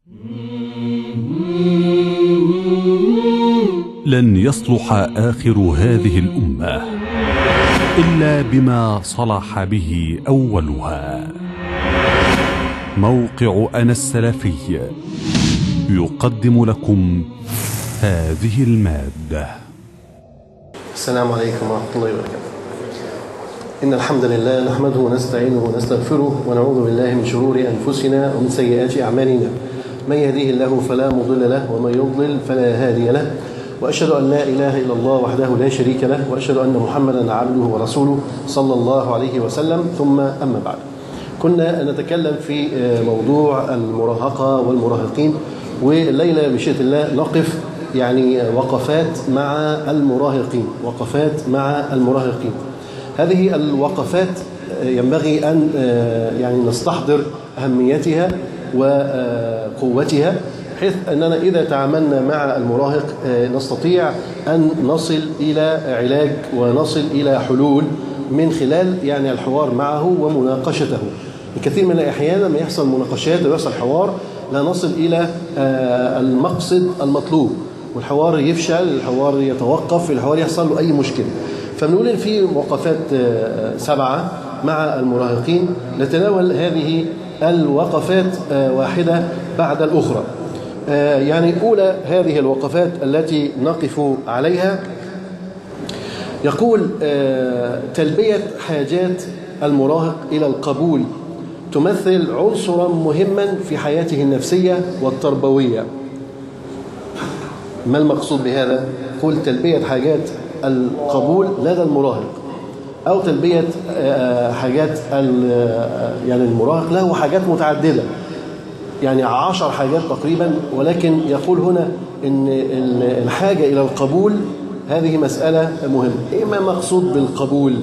لن يصلح آخر هذه الأمة إلا بما صلح به أولها موقع أنا السلفي يقدم لكم هذه المادة السلام عليكم ورحمة الله وبركاته إن الحمد لله نحمده ونستعينه ونستغفره ونعوذ بالله من شرور أنفسنا ومن سيئات أعمالنا من يهديه الله فلا مضل له ومن يضلل فلا هادي له وأشهد أن لا إله إلا الله وحده لا شريك له وأشهد أن محمدا عبده ورسوله صلى الله عليه وسلم ثم أما بعد كنا نتكلم في موضوع المراهقة والمراهقين والليلة بشيء الله نقف يعني وقفات مع المراهقين وقفات مع المراهقين هذه الوقفات ينبغي أن يعني نستحضر أهميتها وقوتها بحيث أننا إذا تعاملنا مع المراهق نستطيع أن نصل إلى علاج ونصل إلى حلول من خلال يعني الحوار معه ومناقشته كثير من الأحيان لما يحصل مناقشات ويحصل حوار لا نصل إلى المقصد المطلوب والحوار يفشل الحوار يتوقف الحوار يحصل له أي مشكلة فبنقول إن في وقفات سبعة مع المراهقين نتناول هذه الوقفات واحدة بعد الأخرى يعني أولى هذه الوقفات التي نقف عليها يقول تلبية حاجات المراهق إلى القبول تمثل عنصرا مهما في حياته النفسية والتربوية ما المقصود بهذا؟ قل تلبية حاجات القبول لدى المراهق أو تلبية حاجات يعني المراهق له حاجات متعددة يعني عشر حاجات تقريبا ولكن يقول هنا ان الحاجة إلى القبول هذه مسألة مهمة إيه ما مقصود بالقبول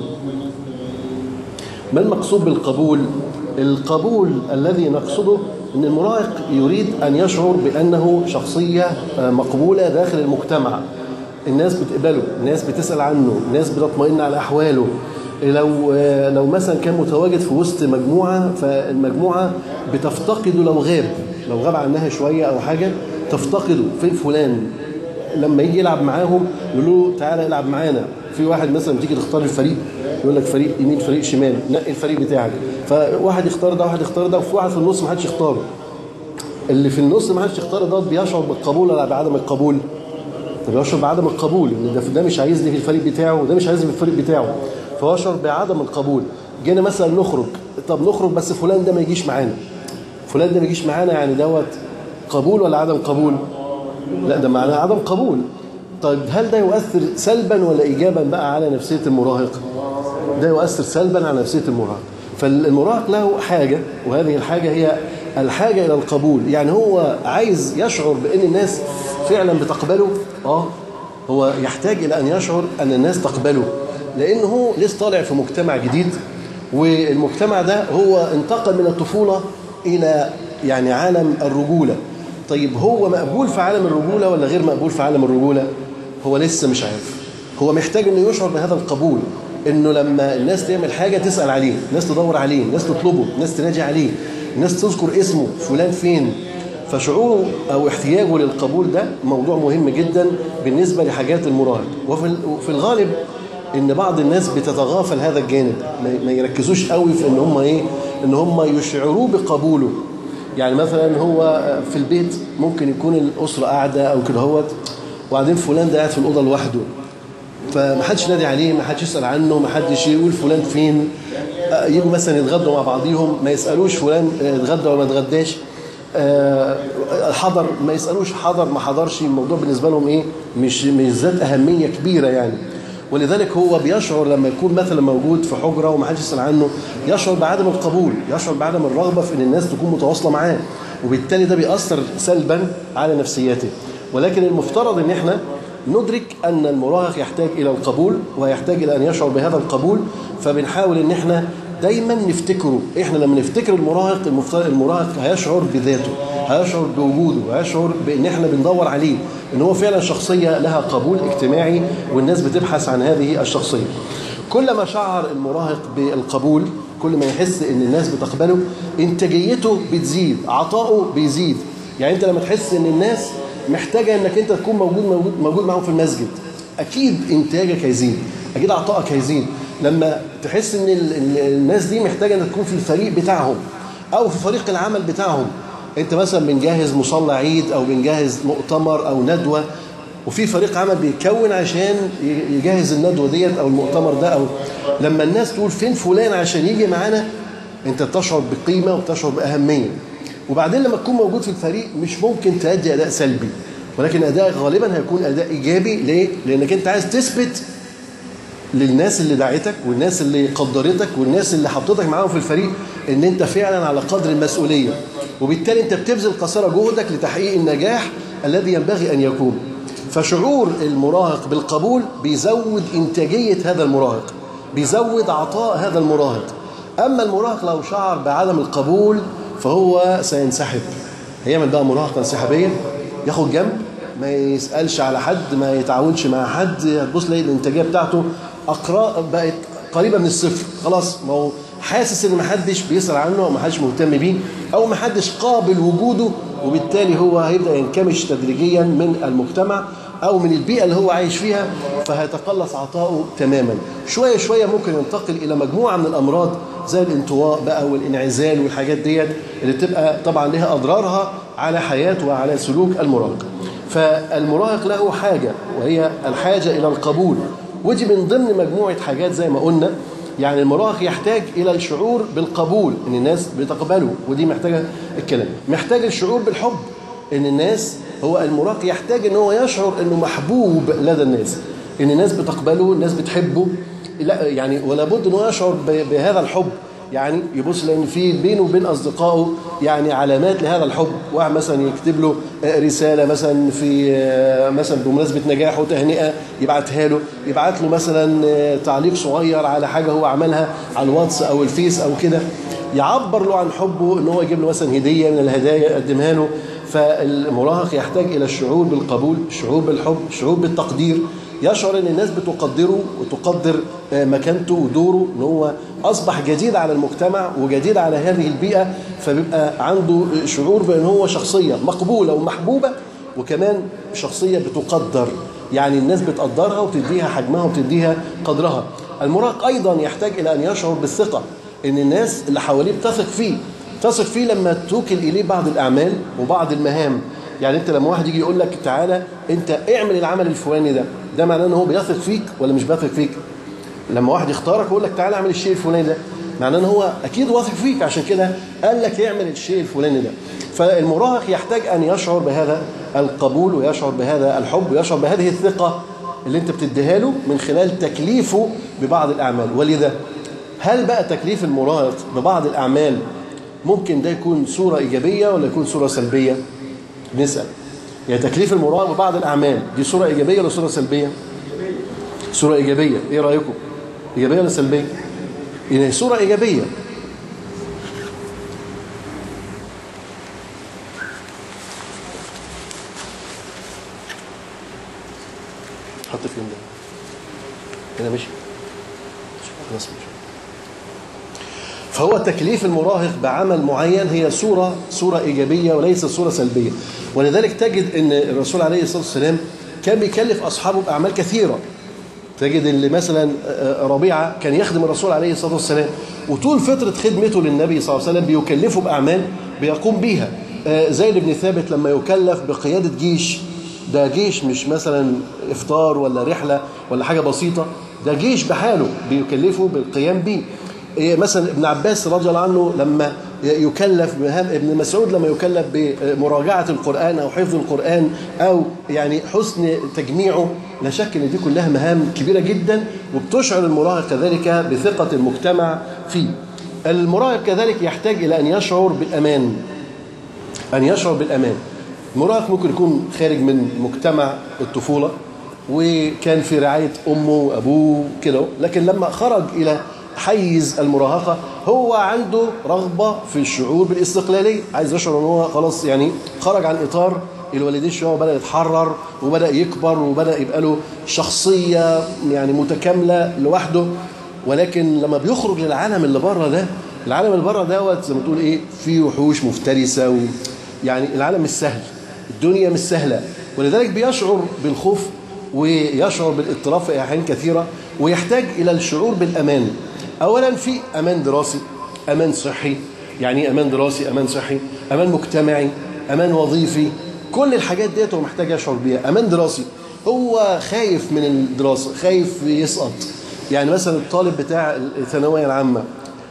ما المقصود بالقبول القبول الذي نقصده ان المراهق يريد أن يشعر بأنه شخصية مقبولة داخل المجتمع الناس بتقبله الناس بتسأل عنه الناس بتطمئن على أحواله لو لو مثلا كان متواجد في وسط مجموعة فالمجموعة بتفتقده لو غاب لو غاب عنها شوية أو حاجة تفتقده فين فلان لما يجي يلعب معاهم يقولوا له تعالى العب معانا في واحد مثلا تيجي تختار الفريق يقول لك فريق يمين فريق شمال نقي الفريق بتاعك فواحد يختار ده واحد يختار ده وفي واحد في النص ما حدش يختاره اللي في النص ما حدش يختاره ده بيشعر بالقبول ولا بعدم القبول بيشعر بعدم القبول ان ده, ده مش عايزني في الفريق بتاعه وده مش عايزني في الفريق بتاعه فهو شعر بعدم القبول جينا مثلا نخرج طب نخرج بس فلان ده ما يجيش معانا فلان ده ما يجيش معانا يعني دوت قبول ولا عدم قبول لا ده معناه عدم قبول طيب هل ده يؤثر سلبا ولا ايجابا بقى على نفسيه المراهق ده يؤثر سلبا على نفسيه المراهق فالمراهق له حاجه وهذه الحاجه هي الحاجه الى القبول يعني هو عايز يشعر بان الناس فعلا بتقبله اه هو يحتاج الى ان يشعر ان الناس تقبله لأنه هو لسه طالع في مجتمع جديد والمجتمع ده هو انتقل من الطفولة إلى يعني عالم الرجولة طيب هو مقبول في عالم الرجولة ولا غير مقبول في عالم الرجولة هو لسه مش عارف هو محتاج انه يشعر بهذا القبول انه لما الناس تعمل حاجة تسأل عليه الناس تدور عليه الناس تطلبه الناس تناجي عليه الناس تذكر اسمه فلان فين فشعوره أو احتياجه للقبول ده موضوع مهم جدا بالنسبة لحاجات المراهق وفي الغالب ان بعض الناس بتتغافل هذا الجانب ما يركزوش قوي في ان هم ايه ان هم يشعروه بقبوله يعني مثلا هو في البيت ممكن يكون الاسره قاعده او كده هوت وبعدين فلان ده قاعد في الاوضه لوحده فما حدش نادي عليه ما حدش يسال عنه ما حدش يقول فلان فين يجوا مثلا يتغدوا مع بعضيهم ما يسالوش فلان اتغدى ولا ما اتغداش حضر ما يسالوش حضر ما حضرش الموضوع بالنسبه لهم ايه مش مش ذات اهميه كبيره يعني ولذلك هو بيشعر لما يكون مثلا موجود في حجره وما حدش يسال عنه يشعر بعدم القبول يشعر بعدم الرغبه في ان الناس تكون متواصله معاه وبالتالي ده بيأثر سلبا على نفسيته ولكن المفترض ان احنا ندرك ان المراهق يحتاج الى القبول ويحتاج الى ان يشعر بهذا القبول فبنحاول ان احنا دايما نفتكره احنا لما نفتكر المراهق المفترض المراهق هيشعر بذاته هيشعر بوجوده هيشعر بان احنا بندور عليه ان هو فعلا شخصيه لها قبول اجتماعي والناس بتبحث عن هذه الشخصيه كلما شعر المراهق بالقبول كل ما يحس ان الناس بتقبله انتاجيته بتزيد عطاؤه بيزيد يعني انت لما تحس ان الناس محتاجه انك انت تكون موجود موجود, موجود معاهم في المسجد اكيد انتاجك هيزيد اكيد عطائك هيزيد لما تحس ان الناس دي محتاجه انك تكون في الفريق بتاعهم او في فريق العمل بتاعهم انت مثلا بنجهز مصلى عيد او بنجهز مؤتمر او ندوه وفي فريق عمل بيتكون عشان يجهز الندوه ديت او المؤتمر ده او لما الناس تقول فين فلان عشان يجي معانا انت بتشعر بقيمه وبتشعر باهميه وبعدين لما تكون موجود في الفريق مش ممكن تأدي اداء سلبي ولكن ادائك غالبا هيكون اداء ايجابي ليه؟ لانك انت عايز تثبت للناس اللي دعتك والناس اللي قدرتك والناس اللي حطتك معاهم في الفريق ان انت فعلا على قدر المسؤوليه وبالتالي انت بتبذل قصارى جهدك لتحقيق النجاح الذي ينبغي ان يكون فشعور المراهق بالقبول بيزود انتاجيه هذا المراهق بيزود عطاء هذا المراهق اما المراهق لو شعر بعدم القبول فهو سينسحب هيعمل بقى مراهقه انسحابيه ياخد جنب ما يسالش على حد ما يتعاونش مع حد هتبص تلاقي الانتاجيه بتاعته اقراء بقت قريبه من الصفر خلاص ما هو حاسس ان ما حدش بيسال عنه او ما حدش مهتم بيه او ما حدش قابل وجوده وبالتالي هو هيبدا ينكمش تدريجيا من المجتمع او من البيئه اللي هو عايش فيها فهيتقلص عطاؤه تماما شويه شويه ممكن ينتقل الى مجموعه من الامراض زي الانطواء بقى والانعزال والحاجات ديت اللي تبقى طبعا لها اضرارها على حياته وعلى سلوك المراهق فالمراهق له حاجه وهي الحاجه الى القبول ودي من ضمن مجموعه حاجات زي ما قلنا يعني المراهق يحتاج الى الشعور بالقبول ان الناس بتقبله ودي محتاجه الكلام محتاج الشعور بالحب ان الناس هو المراهق يحتاج ان هو يشعر انه محبوب لدى الناس ان الناس بتقبله الناس بتحبه لا يعني ولا بد ان هو يشعر بهذا الحب يعني يبص لان في بينه وبين اصدقائه يعني علامات لهذا الحب واحد مثلا يكتب له رساله مثلا في مثلا بمناسبه نجاحه تهنئه يبعتها له يبعت له مثلا تعليق صغير على حاجه هو عملها على الواتس او الفيس او كده يعبر له عن حبه ان هو يجيب له مثلا هديه من الهدايا يقدمها له فالمراهق يحتاج الى الشعور بالقبول الشعور بالحب الشعور بالتقدير يشعر ان الناس بتقدره وتقدر مكانته ودوره ان هو اصبح جديد على المجتمع وجديد على هذه البيئه فبيبقى عنده شعور بان هو شخصيه مقبوله ومحبوبه وكمان شخصيه بتقدر يعني الناس بتقدرها وتديها حجمها وتديها قدرها المراهق ايضا يحتاج الى ان يشعر بالثقه ان الناس اللي حواليه بتثق فيه تثق فيه لما توكل اليه بعض الاعمال وبعض المهام يعني انت لما واحد يجي يقول لك تعالى انت اعمل العمل الفلاني ده ده معناه ان هو بيثق فيك ولا مش بيثق فيك لما واحد يختارك ويقول لك تعالى اعمل الشيء الفلاني ده معناه ان هو اكيد واثق فيك عشان كده قال لك اعمل الشيء الفلاني ده فالمراهق يحتاج ان يشعر بهذا القبول ويشعر بهذا الحب ويشعر بهذه الثقه اللي انت بتديها له من خلال تكليفه ببعض الاعمال ولذا هل بقى تكليف المراهق ببعض الاعمال ممكن ده يكون صوره ايجابيه ولا يكون صوره سلبيه نسال يعني تكليف المراهق ببعض الاعمال دي صوره ايجابيه ولا صوره سلبيه صوره ايجابيه ايه رايكم ايجابيه ولا سلبيه يعني صوره ايجابيه حط فين ده هنا ماشي خلاص ماشي فهو تكليف المراهق بعمل معين هي صورة صورة إيجابية وليست صورة سلبية ولذلك تجد أن الرسول عليه الصلاة والسلام كان بيكلف أصحابه بأعمال كثيرة تجد اللي مثلا ربيعة كان يخدم الرسول عليه الصلاة والسلام وطول فترة خدمته للنبي صلى الله عليه وسلم بيكلفه بأعمال بيقوم بيها زيد بن ثابت لما يكلف بقيادة جيش ده جيش مش مثلا إفطار ولا رحلة ولا حاجة بسيطة ده جيش بحاله بيكلفه بالقيام به مثلا ابن عباس رضي الله عنه لما يكلف بمهام ابن مسعود لما يكلف بمراجعة القرآن أو حفظ القرآن أو يعني حسن تجميعه لا شك أن دي كلها مهام كبيرة جدا وبتشعر المراهق كذلك بثقة المجتمع فيه المراهق كذلك يحتاج إلى أن يشعر بالأمان أن يشعر بالأمان المراهق ممكن يكون خارج من مجتمع الطفولة وكان في رعاية أمه وأبوه كده لكن لما خرج إلى حيز المراهقة هو عنده رغبة في الشعور بالاستقلالية عايز يشعر ان هو خلاص يعني خرج عن إطار الوالدين شوية وبدأ يتحرر وبدأ يكبر وبدأ يبقى له شخصية يعني متكاملة لوحده ولكن لما بيخرج للعالم اللي بره ده العالم اللي بره دوت زي ما تقول ايه فيه وحوش مفترسة و يعني العالم مش سهل الدنيا مش سهلة ولذلك بيشعر بالخوف ويشعر بالاضطراب في أحيان كثيرة ويحتاج إلى الشعور بالأمان أولا في أمان دراسي أمان صحي يعني أمان دراسي أمان صحي أمان مجتمعي أمان وظيفي كل الحاجات ديت هو محتاج يشعر بيها أمان دراسي هو خايف من الدراسة خايف يسقط يعني مثلا الطالب بتاع الثانوية العامة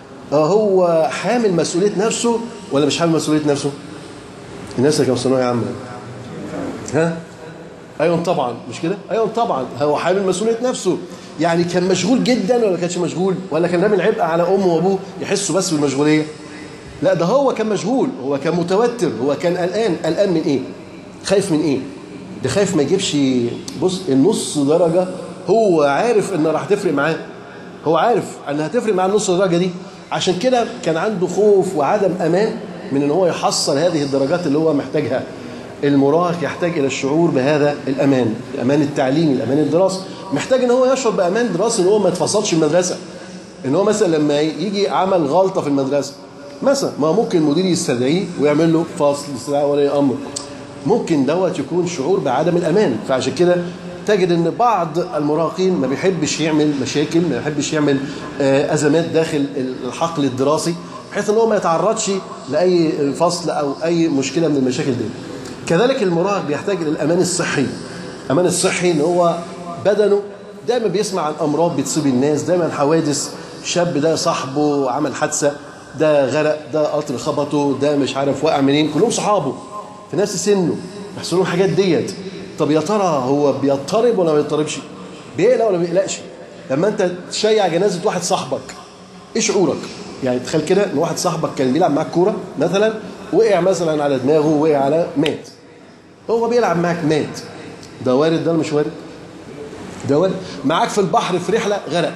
هو حامل مسؤولية نفسه ولا مش حامل مسؤولية نفسه الناس اللي كانوا في ثانوية عامة ها ايوه طبعا مش كده ايوه طبعا هو حامل مسؤوليه نفسه يعني كان مشغول جدا ولا كانش مشغول ولا كان رامي العبء على امه وابوه يحسوا بس بالمشغوليه لا ده هو كان مشغول هو كان متوتر هو كان قلقان قلقان من ايه خايف من ايه ده خايف ما يجيبش بص النص درجه هو عارف ان راح تفرق معاه هو عارف ان هتفرق معاه النص درجه دي عشان كده كان عنده خوف وعدم امان من ان هو يحصل هذه الدرجات اللي هو محتاجها المراهق يحتاج الى الشعور بهذا الامان الامان التعليمي الامان الدراسي محتاج ان هو يشعر بامان دراسي ان هو ما يتفصلش من المدرسه ان هو مثلا لما يجي عمل غلطه في المدرسه مثلا ما ممكن المدير يستدعيه ويعمل له فصل استدعاء ولي امر ممكن دوت يكون شعور بعدم الامان فعشان كده تجد ان بعض المراهقين ما بيحبش يعمل مشاكل ما بيحبش يعمل ازمات داخل الحقل الدراسي بحيث ان هو ما يتعرضش لاي فصل او اي مشكله من المشاكل دي كذلك المراهق بيحتاج الى الامان الصحي الامان الصحي ان هو بدنه دايما بيسمع عن امراض بتصيب الناس دايما حوادث شاب ده صاحبه عمل حادثه ده غرق ده قطر خبطه ده مش عارف وقع منين كلهم صحابه في نفس سنه بيحصل لهم حاجات ديت طب يا ترى هو بيضطرب ولا ما بيضطربش بيقلق ولا ما بيقلقش لما انت تشيع جنازه واحد صاحبك ايه شعورك يعني تخيل كده ان واحد صاحبك كان بيلعب معاك كوره مثلا وقع مثلا على دماغه وقع على مات هو بيلعب معاك مات ده وارد ده مش وارد ده وارد معاك في البحر في رحله غرق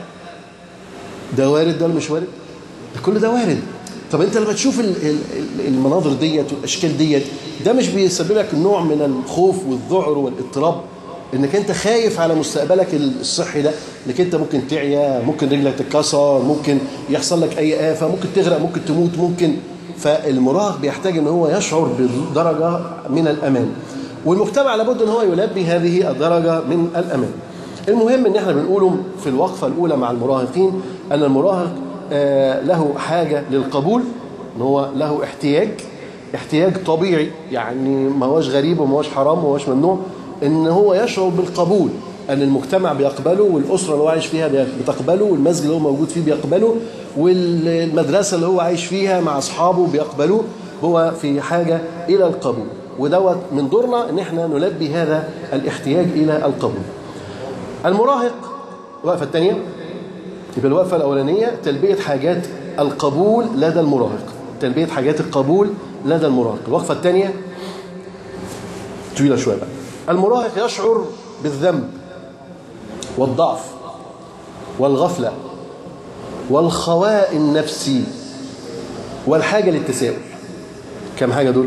ده وارد ده مش وارد ده كل ده وارد طب انت لما تشوف المناظر ديت والاشكال ديت ده مش بيسبب لك نوع من الخوف والذعر والاضطراب انك انت خايف على مستقبلك الصحي ده انك انت ممكن تعيا ممكن رجلك تتكسر ممكن يحصل لك اي افه ممكن تغرق ممكن تموت ممكن فالمراهق بيحتاج ان هو يشعر بدرجه من الامان والمجتمع لابد ان هو يلبي هذه الدرجه من الامان المهم ان احنا بنقوله في الوقفه الاولى مع المراهقين ان المراهق له حاجه للقبول ان هو له احتياج احتياج طبيعي يعني ما هوش غريب وما هوش حرام وما هوش ممنوع ان هو يشعر بالقبول ان المجتمع بيقبله والاسره اللي هو عايش فيها بتقبله والمسجد اللي هو موجود فيه بيقبله والمدرسه اللي هو عايش فيها مع اصحابه بيقبلوه هو في حاجه الى القبول ودوت من دورنا ان احنا نلبي هذا الاحتياج الى القبول المراهق الوقفه الثانيه يبقى الوقفه الاولانيه تلبيه حاجات القبول لدى المراهق تلبيه حاجات القبول لدى المراهق الوقفه الثانيه طويله شويه بقى المراهق يشعر بالذنب والضعف والغفله والخواء النفسي والحاجه للتساؤل كم حاجه دول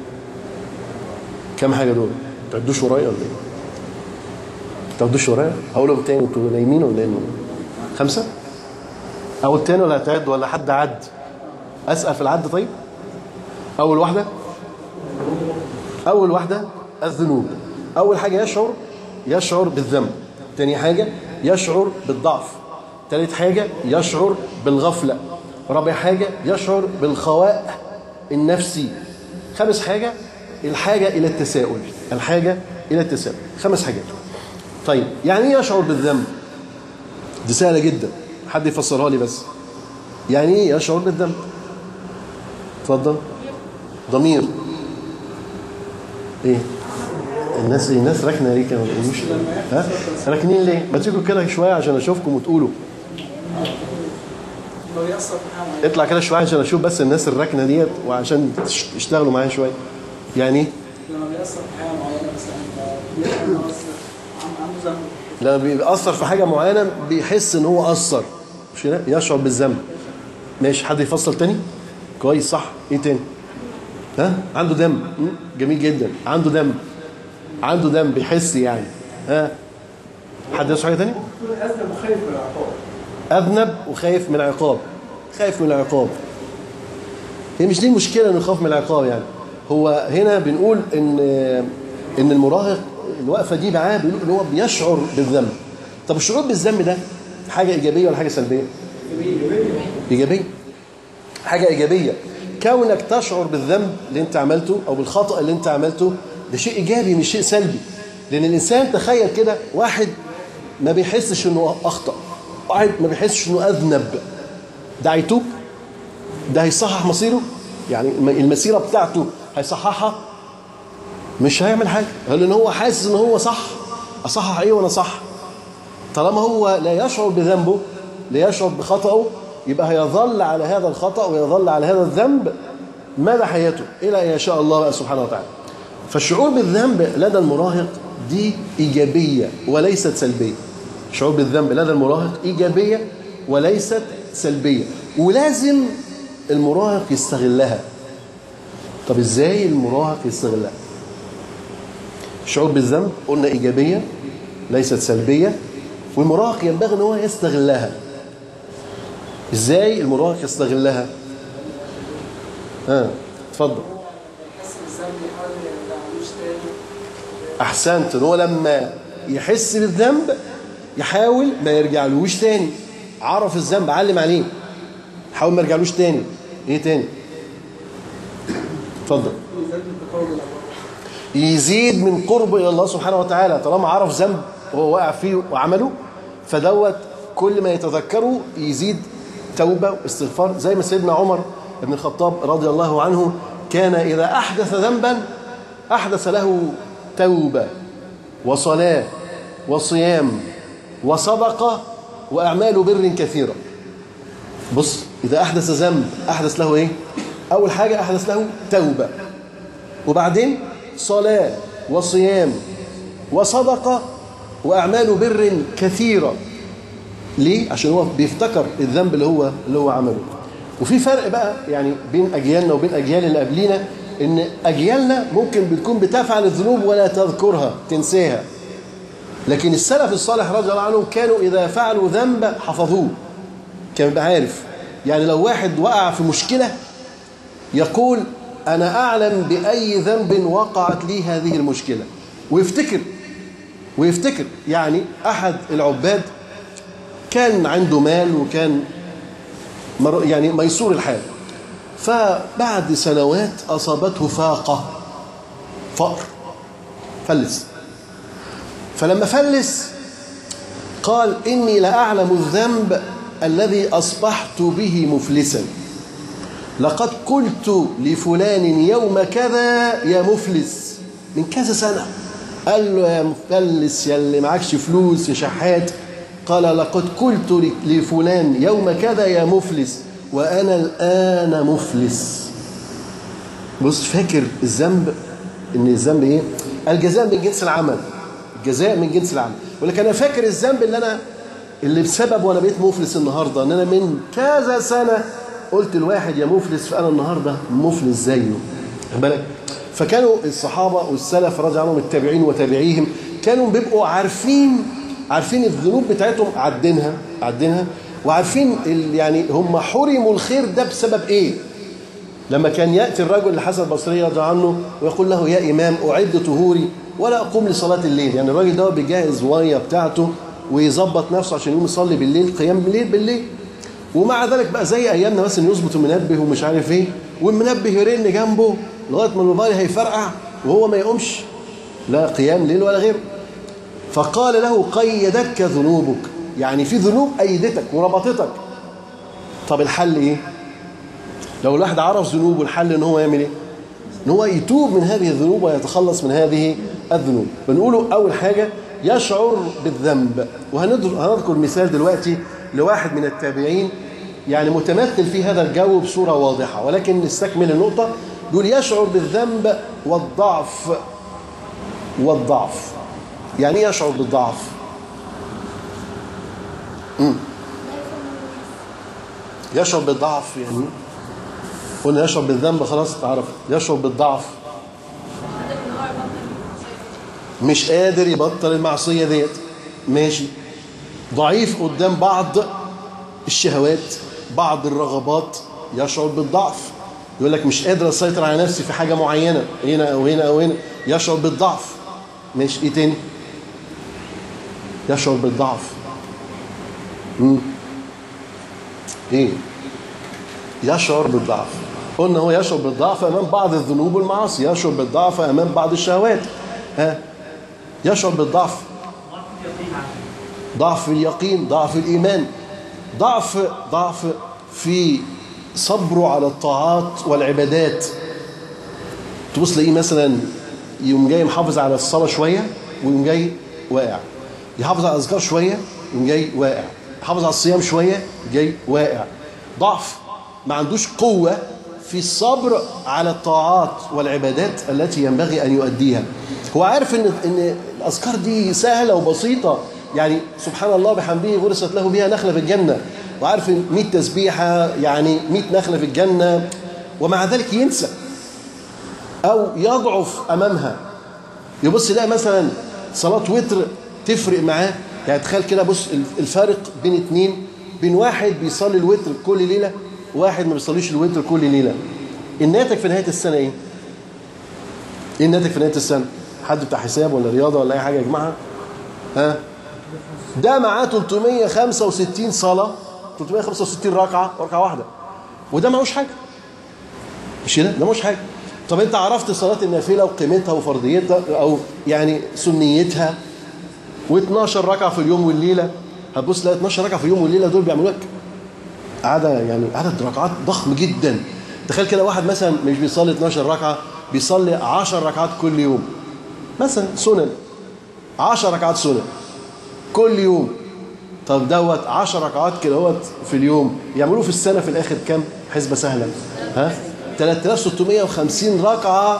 كم حاجه دول تعدوش ورايا ولا ايه تعدوش ورايا اقولهم تاني انتوا نايمين ولا ايه خمسه اول تاني ولا هتعد ولا حد عد اسال في العد طيب اول واحده اول واحده الذنوب اول حاجه يشعر يشعر بالذنب تاني حاجه يشعر بالضعف ثالث حاجه يشعر بالغفله رابع حاجه يشعر بالخواء النفسي خامس حاجه الحاجه الى التساؤل الحاجه الى التساؤل خمس حاجات طيب يعني ايه يشعر بالذنب دي سهله جدا حد يفسرها لي بس يعني ايه يشعر بالذنب اتفضل ضمير ايه الناس الناس راكنه ليه كانوا بيقولوش ها راكنين ليه ما تيجوا كده شويه عشان اشوفكم وتقولوا اطلع كده شويه عشان اشوف بس الناس الراكنه ديت وعشان تشتغلوا معايا شويه يعني ايه لما بيأثر في حاجة معينة مثلا عنده ذنب لما بيأثر في حاجه معينه بيحس ان هو اثر مش كده يشعر بالذنب ماشي حد يفصل تاني كويس صح ايه تاني ها عنده دم م? جميل جدا عنده دم عنده دم بيحس يعني ها حد يشعر حاجه تاني أذنب وخايف من العقاب اذنب وخايف من العقاب خايف من العقاب هي مش دي المشكله انه يخاف من العقاب يعني هو هنا بنقول ان ان المراهق الوقفه دي معاه بيقول ان هو بيشعر بالذنب طب الشعور بالذنب ده حاجه ايجابيه ولا حاجه سلبيه ايجابيه حاجه ايجابيه كونك تشعر بالذنب اللي انت عملته او بالخطا اللي انت عملته ده شيء ايجابي مش شيء سلبي لان الانسان تخيل كده واحد ما بيحسش انه اخطا واحد ما بيحسش انه اذنب ده هيتوب ده هيصحح مصيره يعني المسيره بتاعته هيصححها مش هيعمل حاجه لان هو حاسس ان هو صح اصحح ايه وانا صح طالما هو لا يشعر بذنبه لا يشعر بخطأه يبقى هيظل على هذا الخطأ ويظل على هذا الذنب مدى حياته إلى أن يشاء الله بقى سبحانه وتعالى فالشعور بالذنب لدى المراهق دي إيجابية وليست سلبية الشعور بالذنب لدى المراهق إيجابية وليست سلبية ولازم المراهق يستغلها طب إزاي المراهق يستغلها الشعور بالذنب قلنا إيجابية ليست سلبية والمراهق ينبغي ان هو يستغلها ازاي المراهق يستغلها ها اتفضل يحس بالذنب يحاول ما يرجعلوش تاني احسنت ان هو لما يحس بالذنب يحاول ما يرجعلوش تاني عرف الذنب علم عليه حاول ما يرجعلوش تاني ايه تاني اتفضل يزداد التقرب الى الله يزيد من قربه الى الله سبحانه وتعالى طالما عرف ذنب وهو واقع فيه وعمله فدوت كل ما يتذكره يزيد توبه واستغفار زي ما سيدنا عمر بن الخطاب رضي الله عنه كان اذا احدث ذنبا احدث له توبه وصلاه وصيام وصدقه واعمال بر كثيره بص اذا احدث ذنب احدث له ايه اول حاجه احدث له توبه وبعدين صلاة وصيام وصدقة وأعمال بر كثيرة ليه؟ عشان هو بيفتكر الذنب اللي هو اللي هو عمله وفي فرق بقى يعني بين أجيالنا وبين أجيال اللي قبلينا إن أجيالنا ممكن بتكون بتفعل الذنوب ولا تذكرها تنساها لكن السلف الصالح رضي الله عنهم كانوا إذا فعلوا ذنب حفظوه كان يبقى عارف يعني لو واحد وقع في مشكلة يقول أنا أعلم بأي ذنب وقعت لي هذه المشكلة ويفتكر ويفتكر يعني أحد العباد كان عنده مال وكان مر- يعني ميسور الحال فبعد سنوات أصابته فاقة فقر فلس فلما فلس قال إني لأعلم الذنب الذي أصبحت به مفلسا لقد قلت لفلان يوم كذا يا مفلس من كذا سنة قال له يا مفلس يا اللي معكش فلوس يا شحات قال لقد قلت لفلان يوم كذا يا مفلس وأنا الآن مفلس بص فاكر الذنب ان الذنب ايه الجزاء من جنس العمل الجزاء من جنس العمل ولكن انا فاكر الذنب اللي انا اللي بسبب وانا بقيت مفلس النهارده ان انا من كذا سنه قلت الواحد يا مفلس فانا النهارده مفلس زيه واخد بالك فكانوا الصحابه والسلف رضي عنهم التابعين وتابعيهم كانوا بيبقوا عارفين عارفين الذنوب بتاعتهم عدينها عدينها وعارفين ال- يعني هم حرموا الخير ده بسبب ايه لما كان يأتي الرجل لحسن البصري رضي الله عنه ويقول له يا إمام أعد طهوري ولا أقوم لصلاة الليل يعني الراجل ده بيجهز مية بتاعته ويظبط نفسه عشان يقوم يصلي بالليل قيام الليل بالليل ومع ذلك بقى زي أيامنا مثلا يظبط المنبه ومش عارف إيه والمنبه يرن جنبه لغاية ما الموبايل هيفرقع وهو ما يقومش لا قيام ليل ولا غيره فقال له قيدتك ذنوبك يعني في ذنوب أيدتك وربطتك طب الحل إيه؟ لو الواحد عرف ذنوبه الحل ان هو يعمل ايه؟ ان هو يتوب من هذه الذنوب ويتخلص من هذه الذنوب. بنقوله اول حاجه يشعر بالذنب وهنذكر مثال دلوقتي لواحد من التابعين يعني متمثل في هذا الجو بصوره واضحه ولكن نستكمل النقطه يقول يشعر بالذنب والضعف والضعف يعني ايه يشعر بالضعف؟ مم. يشعر بالضعف يعني قلنا يشعر بالذنب خلاص تعرف يشعر بالضعف مش قادر يبطل المعصية ديت ماشي ضعيف قدام بعض الشهوات بعض الرغبات يشعر بالضعف يقول لك مش قادر اسيطر على نفسي في حاجه معينه هنا او هنا او هنا يشعر بالضعف ماشي ايه تاني يشعر بالضعف مم. ايه يشعر بالضعف قلنا هو يشعر بالضعف امام بعض الذنوب والمعاصي يشعر بالضعف امام بعض الشهوات ها يشعر بالضعف ضعف اليقين ضعف الايمان ضعف ضعف في صبره على الطاعات والعبادات تبص تلاقيه مثلا يقوم جاي محافظ على الصلاه شويه ويقوم جاي واقع يحافظ على الاذكار شويه يقوم جاي واقع يحافظ على الصيام شويه جاي واقع ضعف ما عندوش قوه في الصبر على الطاعات والعبادات التي ينبغي ان يؤديها هو عارف ان ان الاذكار دي سهله وبسيطه يعني سبحان الله بحمده غرست له بها نخله في الجنه وعارف ان 100 تسبيحه يعني 100 نخله في الجنه ومع ذلك ينسى او يضعف امامها يبص يلاقي مثلا صلاه وتر تفرق معاه يعني تخيل كده بص الفارق بين اتنين بين واحد بيصلي الوتر كل ليله واحد ما بيصليش الوتر كل ليله الناتج في نهايه السنه ايه؟ ايه الناتج في نهايه السنه؟ حد بتاع حساب ولا رياضه ولا اي حاجه يا جماعه؟ ها؟ ده معاه 365 صلاه 365 ركعه ركعه واحده وده معهوش حاجه مش كده؟ ده معهوش حاجه طب انت عرفت صلاه النافله وقيمتها وفرضيتها او يعني سنيتها و12 ركعه في اليوم والليله هتبص تلاقي 12 ركعه في اليوم والليله دول بيعملوا لك عدد يعني عدد ركعات ضخم جدا تخيل كده واحد مثلا مش بيصلي 12 ركعه بيصلي 10 ركعات كل يوم مثلا سنن 10 ركعات سنن كل يوم طب دوت 10 ركعات كده هوت في اليوم يعملوه في السنه في الاخر كام حسبه سهله ها 3650 ركعه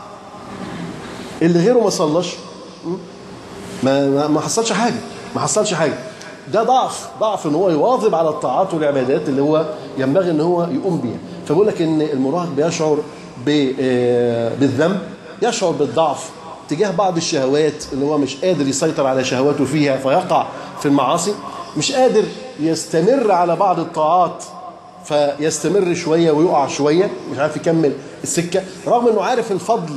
اللي غيره ما صلاش ما ما ما حصلش حاجه ما حصلش حاجه ده ضعف ضعف ان هو يواظب على الطاعات والعبادات اللي هو ينبغي ان هو يقوم بيها فبقول لك ان المراهق بيشعر بالذنب يشعر بالضعف تجاه بعض الشهوات اللي هو مش قادر يسيطر على شهواته فيها فيقع في المعاصي مش قادر يستمر على بعض الطاعات فيستمر شويه ويقع شويه مش عارف يكمل السكه رغم انه عارف الفضل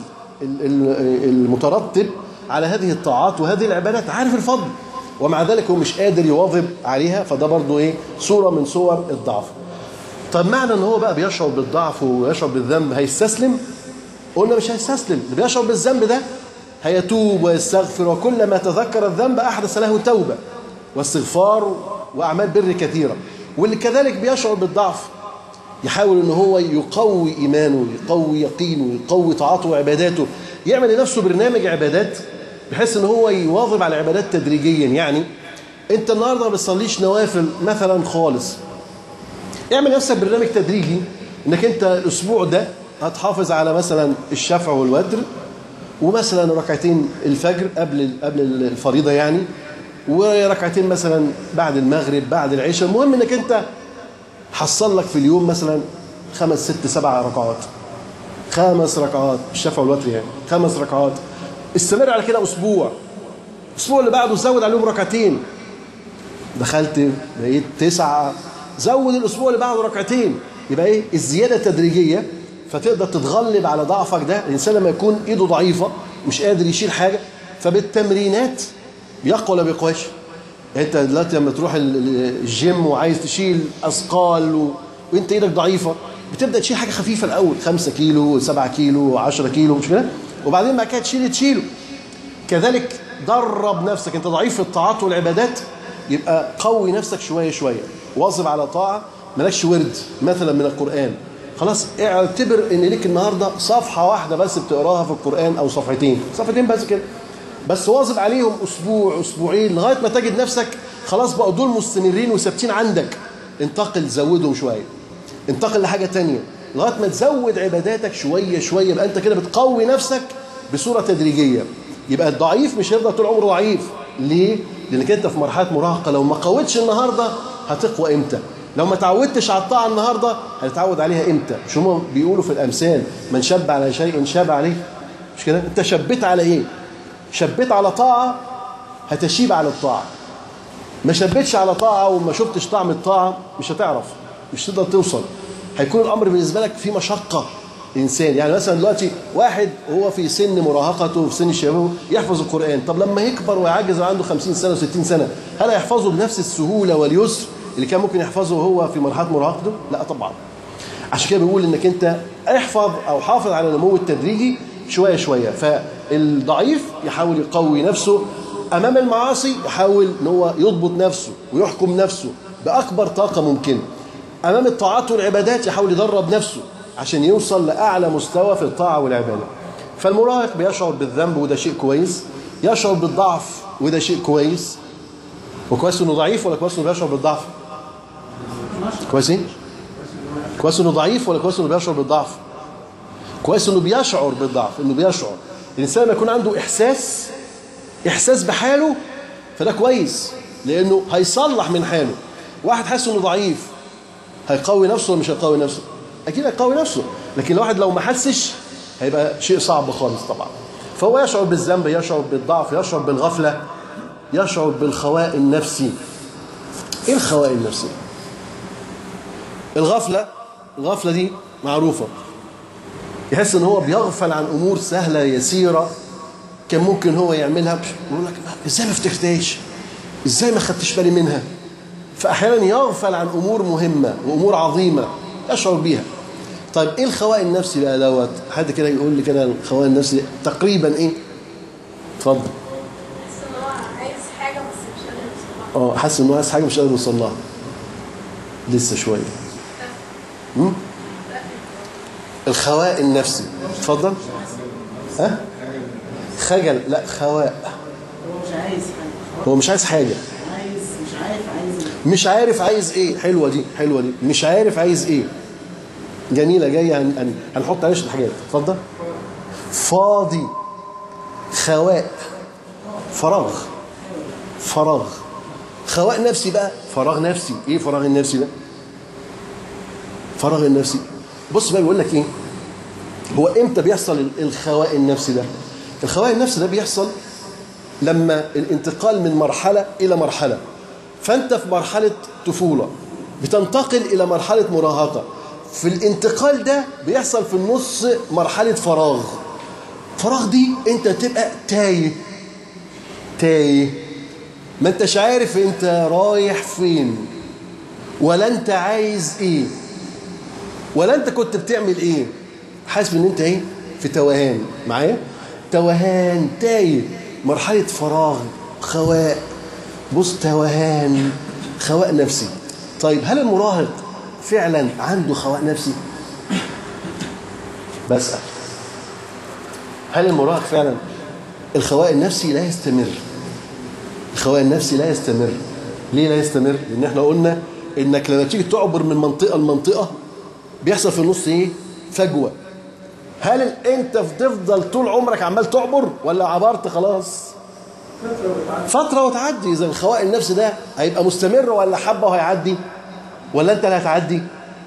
المترتب على هذه الطاعات وهذه العبادات عارف الفضل ومع ذلك هو مش قادر يواظب عليها فده برضه ايه صوره من صور الضعف طب معنى ان هو بقى بيشعر بالضعف ويشعر بالذنب هيستسلم قلنا مش هيستسلم اللي بيشعر بالذنب ده هيتوب ويستغفر وكلما تذكر الذنب احدث له توبه واستغفار واعمال بر كثيره واللي كذلك بيشعر بالضعف يحاول ان هو يقوي ايمانه يقوي يقينه يقوي طاعاته وعباداته يعمل لنفسه برنامج عبادات بحيث ان هو يواظب على العبادات تدريجيا يعني انت النهارده ما بتصليش نوافل مثلا خالص اعمل لنفسك برنامج تدريجي انك انت الاسبوع ده هتحافظ على مثلا الشفع والوتر ومثلا ركعتين الفجر قبل قبل الفريضه يعني وركعتين مثلا بعد المغرب بعد العشاء المهم انك انت حصل لك في اليوم مثلا خمس ست سبع ركعات خمس ركعات الشفع والوتر يعني خمس ركعات استمر على كده اسبوع الاسبوع اللي بعده زود عليهم ركعتين دخلت بقيت تسعه زود الاسبوع اللي بعده ركعتين يبقى ايه الزياده تدريجيه فتقدر تتغلب على ضعفك ده الانسان لما يكون ايده ضعيفه مش قادر يشيل حاجه فبالتمرينات بيقوى ولا بيقواش انت دلوقتي لما تروح الجيم وعايز تشيل اثقال و... وانت ايدك ضعيفه بتبدا تشيل حاجه خفيفه الاول 5 كيلو 7 كيلو 10 كيلو مش كده وبعدين بعد كده تشيل تشيله كذلك درب نفسك انت ضعيف في الطاعات والعبادات يبقى قوي نفسك شويه شويه واظب على طاعه مالكش ورد مثلا من القران خلاص اعتبر ان ليك النهارده صفحه واحده بس بتقراها في القران او صفحتين صفحتين بس كده بس واظب عليهم اسبوع اسبوعين لغايه ما تجد نفسك خلاص بقوا دول مستمرين وثابتين عندك انتقل زودهم شويه انتقل لحاجه تانية لغايه ما تزود عباداتك شويه شويه يبقى انت كده بتقوي نفسك بصوره تدريجيه يبقى الضعيف مش هيفضل طول عمره ضعيف ليه لانك انت في مرحله مراهقه لو ما قوتش النهارده هتقوى امتى لو ما تعودتش على الطاعه النهارده هتتعود عليها امتى مش هم بيقولوا في الامثال من شب على شيء شاب عليه مش كده انت شبيت على ايه شبيت على طاعه هتشيب على الطاعه ما شبيتش على طاعه وما شفتش طعم الطاعه مش هتعرف مش تقدر توصل هيكون الامر بالنسبه لك في مشقه انسان يعني مثلا دلوقتي واحد هو في سن مراهقته وفي سن شبابه يحفظ القران طب لما يكبر ويعجز وعنده 50 سنه و60 سنه هل هيحفظه بنفس السهوله واليسر اللي كان ممكن يحفظه وهو في مرحله مراهقته لا طبعا عشان كده بيقول انك انت احفظ او حافظ على النمو التدريجي شويه شويه فالضعيف يحاول يقوي نفسه امام المعاصي يحاول ان هو يضبط نفسه ويحكم نفسه باكبر طاقه ممكنه امام الطاعات والعبادات يحاول يدرب نفسه عشان يوصل لاعلى مستوى في الطاعه والعباده فالمراهق بيشعر بالذنب وده شيء كويس يشعر بالضعف وده شيء كويس وكويس انه ضعيف ولا كويس انه بيشعر بالضعف كويس ايه كويس انه ضعيف ولا كويس انه بيشعر بالضعف كويس انه بيشعر بالضعف انه بيشعر الانسان لما يكون عنده احساس احساس بحاله فده كويس لانه هيصلح من حاله واحد حاسس انه ضعيف هيقوي نفسه ولا مش هيقوي نفسه اكيد هيقوي نفسه لكن الواحد لو ما حسش هيبقى شيء صعب خالص طبعا فهو يشعر بالذنب يشعر بالضعف يشعر بالغفله يشعر بالخواء النفسي ايه الخواء النفسي الغفله الغفله دي معروفه يحس ان هو بيغفل عن امور سهله يسيره كان ممكن هو يعملها يقول لك ازاي ما افتكرتهاش ازاي ما خدتش بالي منها فاحيانا يغفل عن امور مهمه وامور عظيمه يشعر بيها طيب ايه الخواء النفسي بقى دوت حد كده يقول لي كده الخواء النفسي تقريبا ايه اتفضل حاسس ان هو عايز حاجه بس مش قادر يوصلها اه حاسس انه عايز حاجه مش قادر يوصل لها لسه شويه مم؟ الخواء النفسي اتفضل ها خجل لا خواء هو مش عايز حاجه هو مش عايز حاجه عايز مش عارف عايز ايه مش عارف عايز ايه حلوه دي حلوه دي مش عارف عايز ايه جميله جايه هن... هن... هنحط عليها شوية حاجات اتفضل فاضي خواء فراغ فراغ خواء نفسي بقى فراغ نفسي ايه فراغ النفسي ده فراغ النفسي بص بقى بيقول لك ايه هو امتى بيحصل الخواء النفسي ده الخواء النفسي ده بيحصل لما الانتقال من مرحله الى مرحله فانت في مرحله طفوله بتنتقل الى مرحله مراهقه في الانتقال ده بيحصل في النص مرحله فراغ فراغ دي انت تبقى تايه تايه ما انتش عارف انت رايح فين ولا انت عايز ايه ولا انت كنت بتعمل ايه حاسس ان انت ايه في توهان معايا توهان تايه مرحله فراغ خواء بص توهان خواء نفسي طيب هل المراهق فعلا عنده خواء نفسي بسأل هل المراهق فعلا الخواء النفسي لا يستمر الخواء النفسي لا يستمر ليه لا يستمر لان احنا قلنا انك لما تيجي تعبر من منطقه لمنطقه بيحصل في النص ايه فجوه هل انت تفضل طول عمرك عمال تعبر ولا عبرت خلاص فتره وتعدي اذا الخواء النفسي ده هيبقى مستمر ولا حبه وهيعدي ولا انت اللي هتعدي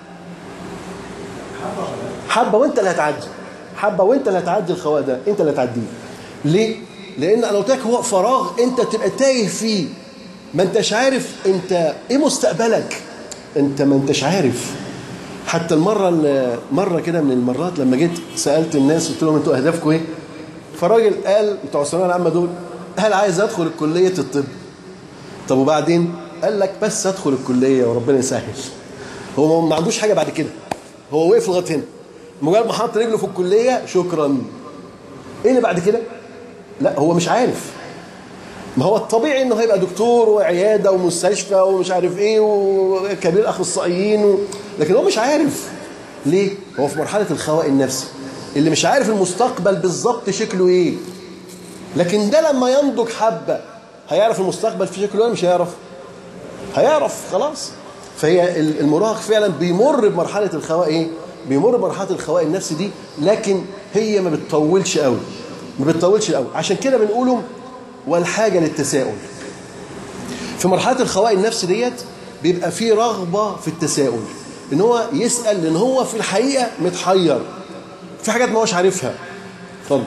حبه وانت اللي هتعدي حبه وانت اللي هتعدي الخواء ده انت اللي هتعديه ليه لان انا قلت لك هو فراغ انت تبقى تايه فيه ما انتش عارف انت ايه مستقبلك انت ما انتش عارف حتى المره اللي- مره كده من المرات لما جيت سالت الناس قلت لهم انتوا اهدافكم ايه فالراجل قال بتوع الثانويه العامه دول هل عايز ادخل كليه الطب طب وبعدين قال لك بس ادخل الكليه وربنا يسهل هو ما عندوش حاجه بعد كده هو وقف لغايه هنا مجرد ما حط رجله في الكليه شكرا ايه اللي بعد كده لا هو مش عارف ما هو الطبيعي انه هيبقى دكتور وعياده ومستشفى ومش عارف ايه وكبير اخصائيين و... لكن هو مش عارف ليه هو في مرحله الخواء النفسي اللي مش عارف المستقبل بالظبط شكله ايه لكن ده لما ينضج حبه هيعرف المستقبل في شكله ايه مش هيعرف هيعرف خلاص فهي ال- المراهق فعلا بيمر بمرحله الخواء ايه بيمر بمرحله الخواء النفسي دي لكن هي ما بتطولش قوي ما بتطولش قوي عشان كده بنقوله والحاجه للتساؤل في مرحله الخواء النفسي ديت بيبقى فيه رغبه في التساؤل ان هو يسال لان هو في الحقيقه متحير في حاجات ما هوش عارفها اتفضل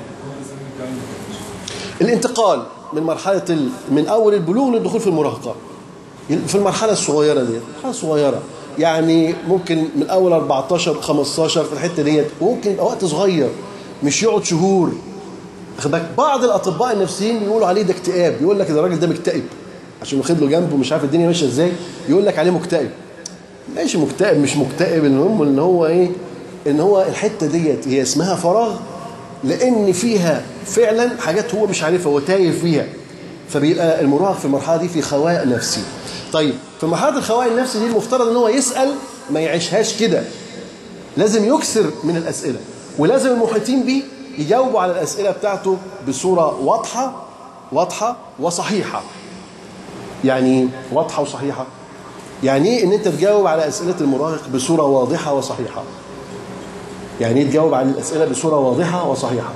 الانتقال من مرحله ال... من اول البلوغ للدخول في المراهقه في المرحله الصغيره دي المرحله الصغيره يعني ممكن من اول 14 15 في الحته ديت وممكن يبقى وقت صغير مش يقعد شهور واخد بالك بعض الاطباء النفسيين يقولوا عليه ده اكتئاب يقول لك ده الراجل ده مكتئب عشان واخد له جنبه مش عارف الدنيا ماشيه ازاي يقول لك عليه مكتئب ماشي مكتئب مش مكتئب المهم ان هو ايه ان هو الحته ديت هي اسمها فراغ لان فيها فعلا حاجات هو مش عارفها هو تايه فيها فبيبقى المراهق في المرحله دي في خواء نفسي طيب في مرحله الخواء النفسي دي المفترض ان هو يسال ما يعيشهاش كده لازم يكثر من الاسئله ولازم المحيطين بيه يجاوبوا على الاسئله بتاعته بصوره واضحه واضحه وصحيحه يعني واضحه وصحيحه يعني ايه ان انت تجاوب على اسئله المراهق بصوره واضحه وصحيحه يعني ايه تجاوب على الاسئله بصوره واضحه وصحيحه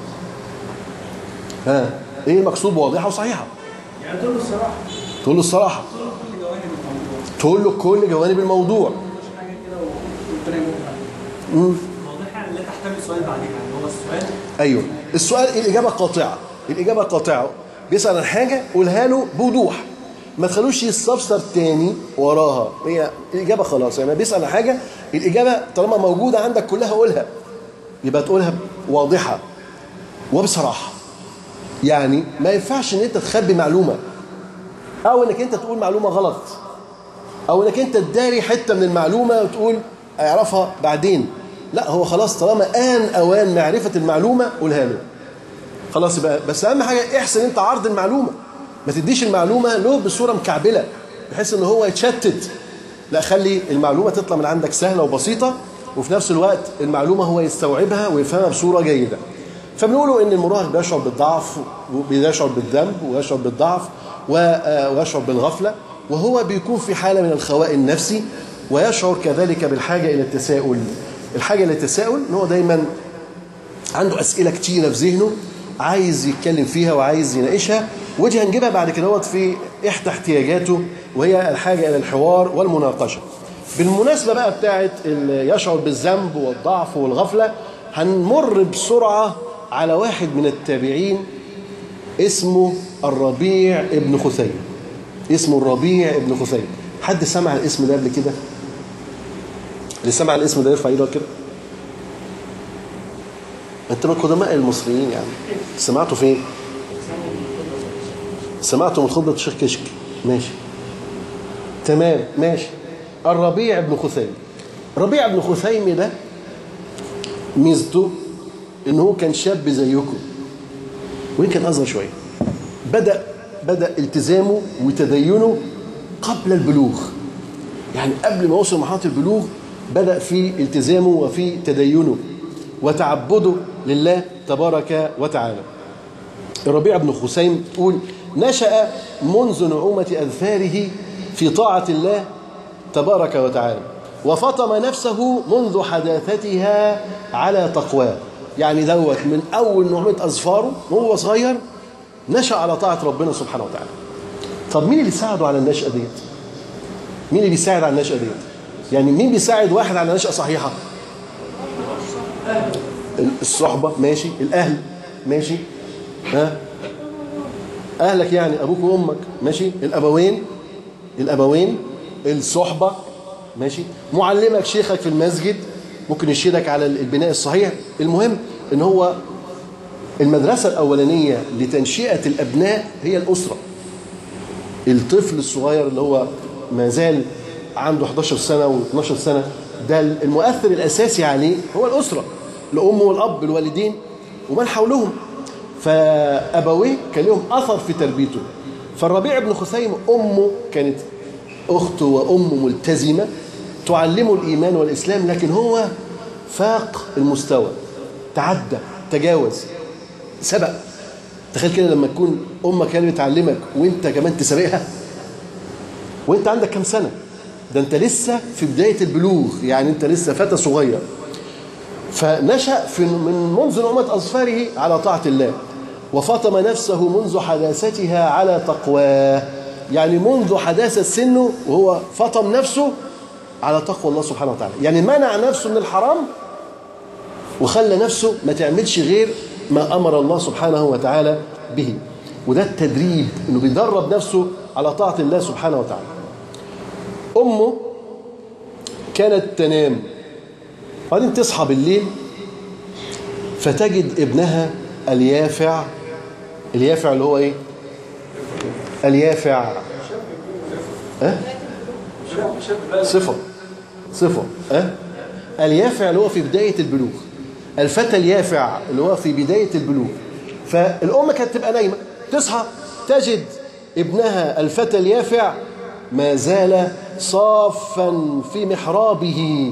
ها ايه المقصود بواضحه وصحيحه يعني تقول له الصراحه تقول له الصراحه تقول له كل جوانب الموضوع تقول له كل جوانب الموضوع مش حاجه كده وربنا يموت عليها مم. واضح يعني لا تحتمل سؤال بعدين يعني هو السؤال ايوه السؤال الاجابه قاطعه الاجابه قاطعه بيسال عن حاجه قولها له بوضوح ما تخلوش يستفسر تاني وراها هي الاجابه خلاص يعني بيسال عن حاجه الاجابه طالما موجوده عندك كلها قولها يبقى تقولها واضحه وبصراحه يعني ما ينفعش ان انت تخبي معلومه او انك انت تقول معلومه غلط او انك انت تداري حته من المعلومه وتقول اعرفها بعدين لا هو خلاص طالما ان اوان معرفه المعلومه قولها له خلاص يبقى بس اهم حاجه احسن انت عرض المعلومه ما تديش المعلومه له بصوره مكعبله بحيث ان هو يتشتت لا خلي المعلومه تطلع من عندك سهله وبسيطه وفي نفس الوقت المعلومه هو يستوعبها ويفهمها بصوره جيده فبنقولوا ان المراهق بيشعر بالضعف وبيشعر بالذنب ويشعر بالضعف و- آه، ويشعر بالغفله وهو بيكون في حاله من الخواء النفسي ويشعر كذلك بالحاجه الى التساؤل الحاجه الى التساؤل ان هو دايما عنده اسئله كتيره في ذهنه عايز يتكلم فيها وعايز يناقشها ودي هنجيبها بعد كده في احدى احتياجاته وهي الحاجه الى الحوار والمناقشه بالمناسبه بقى بتاعت اللي يشعر بالذنب والضعف والغفله هنمر بسرعه على واحد من التابعين اسمه الربيع ابن خثيم اسمه الربيع ابن خثيم حد سمع الاسم ده قبل كده اللي سمع الاسم ده يرفع ايده كده انت من قدماء المصريين يعني سمعته فين سمعته من خطبه الشيخ كشك ماشي تمام ماشي الربيع بن خثيم ربيع بن خثيم ده ميزته ان هو كان شاب زيكم ويمكن اصغر شويه بدا بدا التزامه وتدينه قبل البلوغ يعني قبل ما وصل مرحله البلوغ بدا في التزامه وفي تدينه وتعبده لله تبارك وتعالى الربيع بن خثيم تقول نشأ منذ نعومة أذفاره في طاعة الله تبارك وتعالى وفطم نفسه منذ حداثتها على تقواه يعني دوت من أول نعومة أظفاره وهو صغير نشأ على طاعة ربنا سبحانه وتعالى طب مين اللي ساعده على النشأة ديت مين اللي بيساعد على النشأة ديت يعني مين بيساعد واحد على نشأة صحيحة الصحبة ماشي الأهل ماشي ها أهلك يعني أبوك وأمك ماشي الأبوين الأبوين الصحبة ماشي معلمك شيخك في المسجد ممكن يشيلك على البناء الصحيح المهم ان هو المدرسة الأولانية لتنشئة الأبناء هي الأسرة الطفل الصغير اللي هو ما زال عنده 11 سنة و12 سنة ده المؤثر الأساسي عليه هو الأسرة الأم والأب الوالدين ومن حولهم فأبويه كان لهم أثر في تربيته فالربيع بن خثيم أمه كانت أخت وأم ملتزمة تعلمه الإيمان والإسلام لكن هو فاق المستوى تعدى تجاوز سبق تخيل كده لما تكون أمك هي اللي بتعلمك وأنت كمان تسابقها وأنت عندك كام سنة ده أنت لسه في بداية البلوغ يعني أنت لسه فتى صغير فنشأ في من منذ نعومة أظفاره على طاعة الله وفطم نفسه منذ حداثتها على تقواه يعني منذ حداثة سنه وهو فطم نفسه على تقوى الله سبحانه وتعالى يعني منع نفسه من الحرام وخلى نفسه ما تعملش غير ما أمر الله سبحانه وتعالى به وده التدريب انه بيدرب نفسه على طاعة الله سبحانه وتعالى أمه كانت تنام بعدين تصحى بالليل فتجد ابنها اليافع اليافع اللي هو ايه اليافع أه؟ صفة صفة أه؟ اليافع اللي هو في بداية البلوغ الفتى اليافع اللي هو في بداية البلوغ فالأم كانت تبقى نايمة تصحى تجد ابنها الفتى اليافع ما زال صافا في محرابه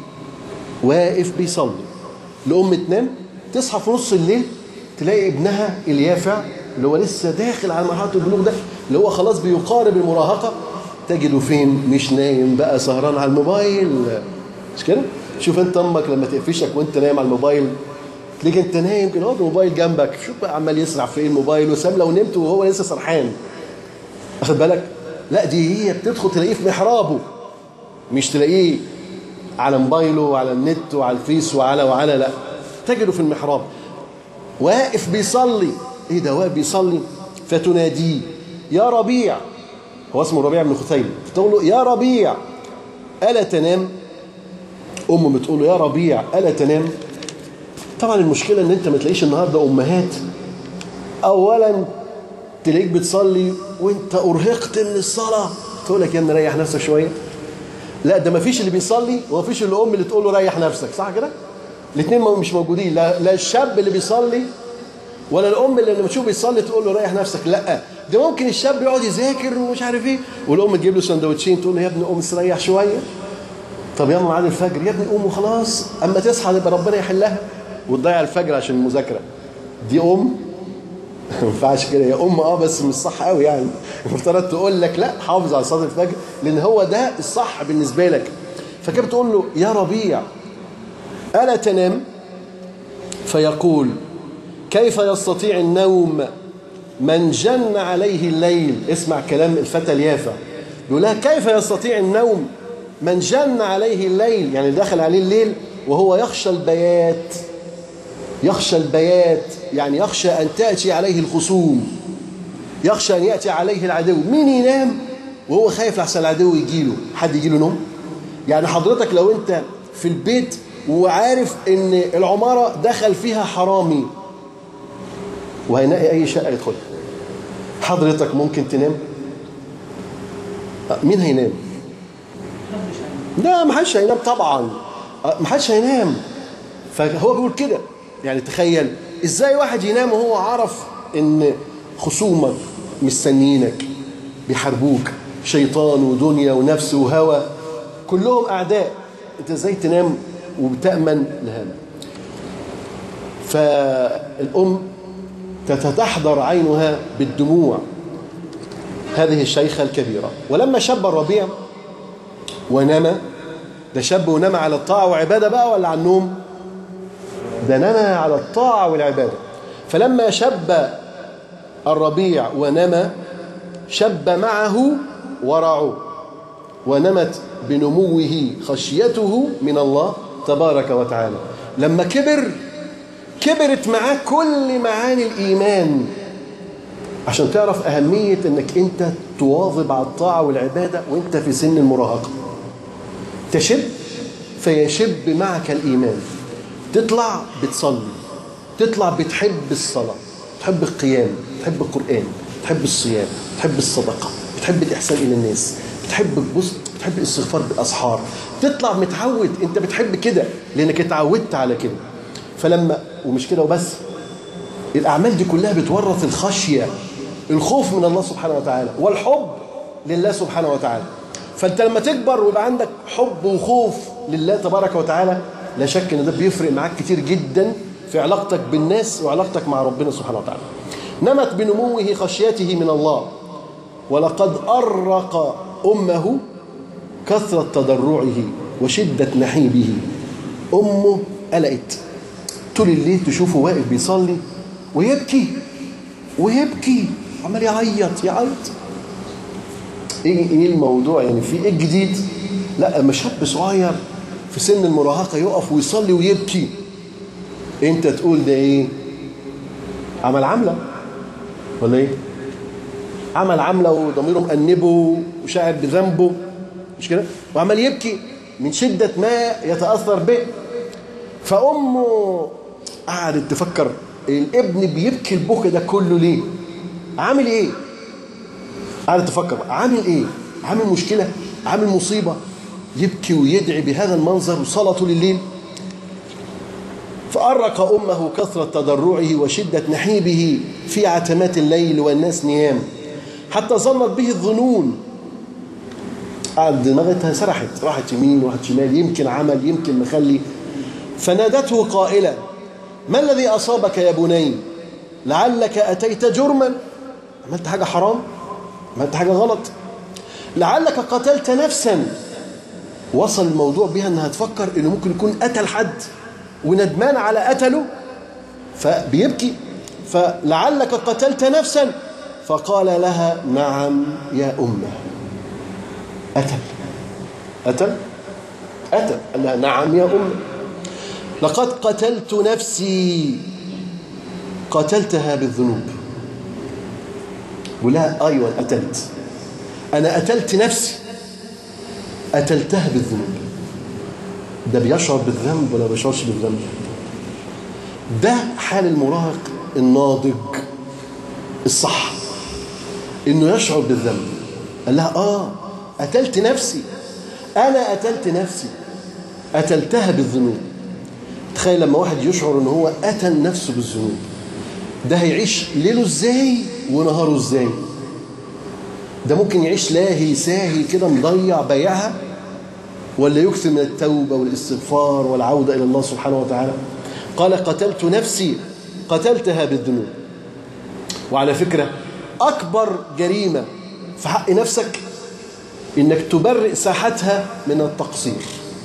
واقف بيصلي الأم تنام تصحى في نص الليل تلاقي ابنها اليافع اللي هو لسه داخل على مرحلة البلوغ ده اللي هو خلاص بيقارب المراهقة تجده فين مش نايم بقى سهران على الموبايل مش كده شوف انت امك لما تقفشك وانت نايم على الموبايل تلاقيك انت نايم كده هو الموبايل جنبك شوف بقى عمال يسرع في ايه الموبايل وسام لو نمت وهو لسه سرحان اخد بالك لا دي هي بتدخل تلاقيه في محرابه مش تلاقيه على موبايله وعلى النت وعلى الفيس وعلى وعلى لا تجده في المحراب واقف بيصلي ايه ده واقف بيصلي فتناديه يا ربيع هو اسمه ربيع بن خثيم فتقول له يا ربيع ألا تنام أمه بتقول له يا ربيع ألا تنام طبعا المشكلة ان انت ما تلاقيش النهاردة امهات اولا تلاقيك بتصلي وانت ارهقت من الصلاة تقول لك يا ابني ريح نفسك شوية لا ده ما فيش اللي بيصلي وما فيش الام اللي تقول له ريح نفسك صح كده الاثنين مش موجودين لا, لا الشاب اللي بيصلي ولا الام اللي لما تشوف بيصلي تقول له ريح نفسك لا ده ممكن الشاب يقعد يذاكر ومش عارف ايه والام تجيب له سندوتشين تقول له يا ابني قوم استريح شويه طب يلا ميعاد الفجر يا ابني قوم وخلاص اما تصحى يبقى ربنا يحلها وتضيع الفجر عشان المذاكره دي ام ما ينفعش كده يا ام اه بس مش صح قوي يعني المفترض تقول لك لا حافظ على صلاه الفجر لان هو ده الصح بالنسبه لك فكانت بتقول له يا ربيع الا تنام فيقول كيف يستطيع النوم من جن عليه الليل اسمع كلام الفتى اليافع يقول لها كيف يستطيع النوم من جن عليه الليل يعني دخل عليه الليل وهو يخشى البيات يخشى البيات يعني يخشى أن تأتي عليه الخصوم يخشى أن يأتي عليه العدو مين ينام وهو خايف لحسن العدو يجيله حد يجيله نوم يعني حضرتك لو انت في البيت وعارف ان العمارة دخل فيها حرامي وهينقي اي شقة يدخلها حضرتك ممكن تنام مين هينام لا ما حدش هينام طبعا ما حدش هينام فهو بيقول كده يعني تخيل ازاي واحد ينام وهو عرف ان خصومك مستنيينك بيحاربوك شيطان ودنيا ونفس وهوى كلهم اعداء انت ازاي تنام وبتامن لهذا فالام تتحضر عينها بالدموع هذه الشيخة الكبيرة ولما شب الربيع ونام ده شاب ونام على الطاعة وعبادة بقى ولا على النوم ده نام على الطاعة والعبادة فلما شب الربيع ونام شب معه ورعه ونمت بنموه خشيته من الله تبارك وتعالى لما كبر كبرت معاه كل معاني الإيمان عشان تعرف أهمية أنك أنت تواظب على الطاعة والعبادة وأنت في سن المراهقة تشب فيشب معك الإيمان تطلع بتصلي تطلع بتحب الصلاة تحب القيام تحب القرآن تحب الصيام تحب الصدقة بتحب الإحسان إلى الناس بتحب البص بتحب الاستغفار بالأسحار تطلع متعود أنت بتحب كده لأنك اتعودت على كده فلما ومش كده وبس الأعمال دي كلها بتورث الخشية الخوف من الله سبحانه وتعالى والحب لله سبحانه وتعالى فأنت لما تكبر ويبقى عندك حب وخوف لله تبارك وتعالى لا شك ان ده بيفرق معاك كتير جدا في علاقتك بالناس وعلاقتك مع ربنا سبحانه وتعالى نمت بنموه خشيته من الله ولقد أرق أمه كثرة تضرعه وشدة نحيبه أمه قلقت طول الليل تشوفه واقف بيصلي ويبكي ويبكي عمال يعيط يعيط ايه ايه الموضوع يعني في ايه الجديد لا اما شاب صغير في سن المراهقه يقف ويصلي ويبكي انت تقول ده ايه عمل عمله ولا ايه عمل عمله وضميره مأنبه وشاعر بذنبه مش كده وعمال يبكي من شدة ما يتأثر به فأمه قعدت تفكر الابن بيبكي البكا ده كله ليه عامل ايه قعدت تفكر عامل ايه عامل مشكلة عامل مصيبة يبكي ويدعي بهذا المنظر وصلاة طول الليل فأرق أمه كثرة تضرعه وشدة نحيبه في عتمات الليل والناس نيام حتى ظنت به الظنون قعد دماغتها سرحت راحت يمين وراحت شمال يمكن عمل يمكن مخلي فنادته قائلة ما الذي أصابك يا بني لعلك أتيت جرما عملت حاجة حرام عملت حاجة غلط لعلك قتلت نفسا وصل الموضوع بها أنها تفكر أنه ممكن يكون قتل حد وندمان على قتله فبيبكي فلعلك قتلت نفسا فقال لها نعم يا أمه قتل قتل قتل قال لها نعم يا أمه لقد قتلت نفسي قتلتها بالذنوب ولا أيوة قتلت أنا قتلت نفسي قتلتها بالذنوب ده بيشعر بالذنب ولا بيشعرش بالذنب ده حال المراهق الناضج الصح انه يشعر بالذنب قال لها اه قتلت نفسي انا قتلت نفسي قتلتها بالذنوب تخيل لما واحد يشعر ان هو قتل نفسه بالذنوب ده هيعيش ليله ازاي ونهاره ازاي ده ممكن يعيش لاهي ساهي كده مضيع بايعها ولا يكثر من التوبة والاستغفار والعودة إلى الله سبحانه وتعالى قال قتلت نفسي قتلتها بالذنوب وعلى فكرة أكبر جريمة في حق نفسك إنك تبرئ ساحتها من التقصير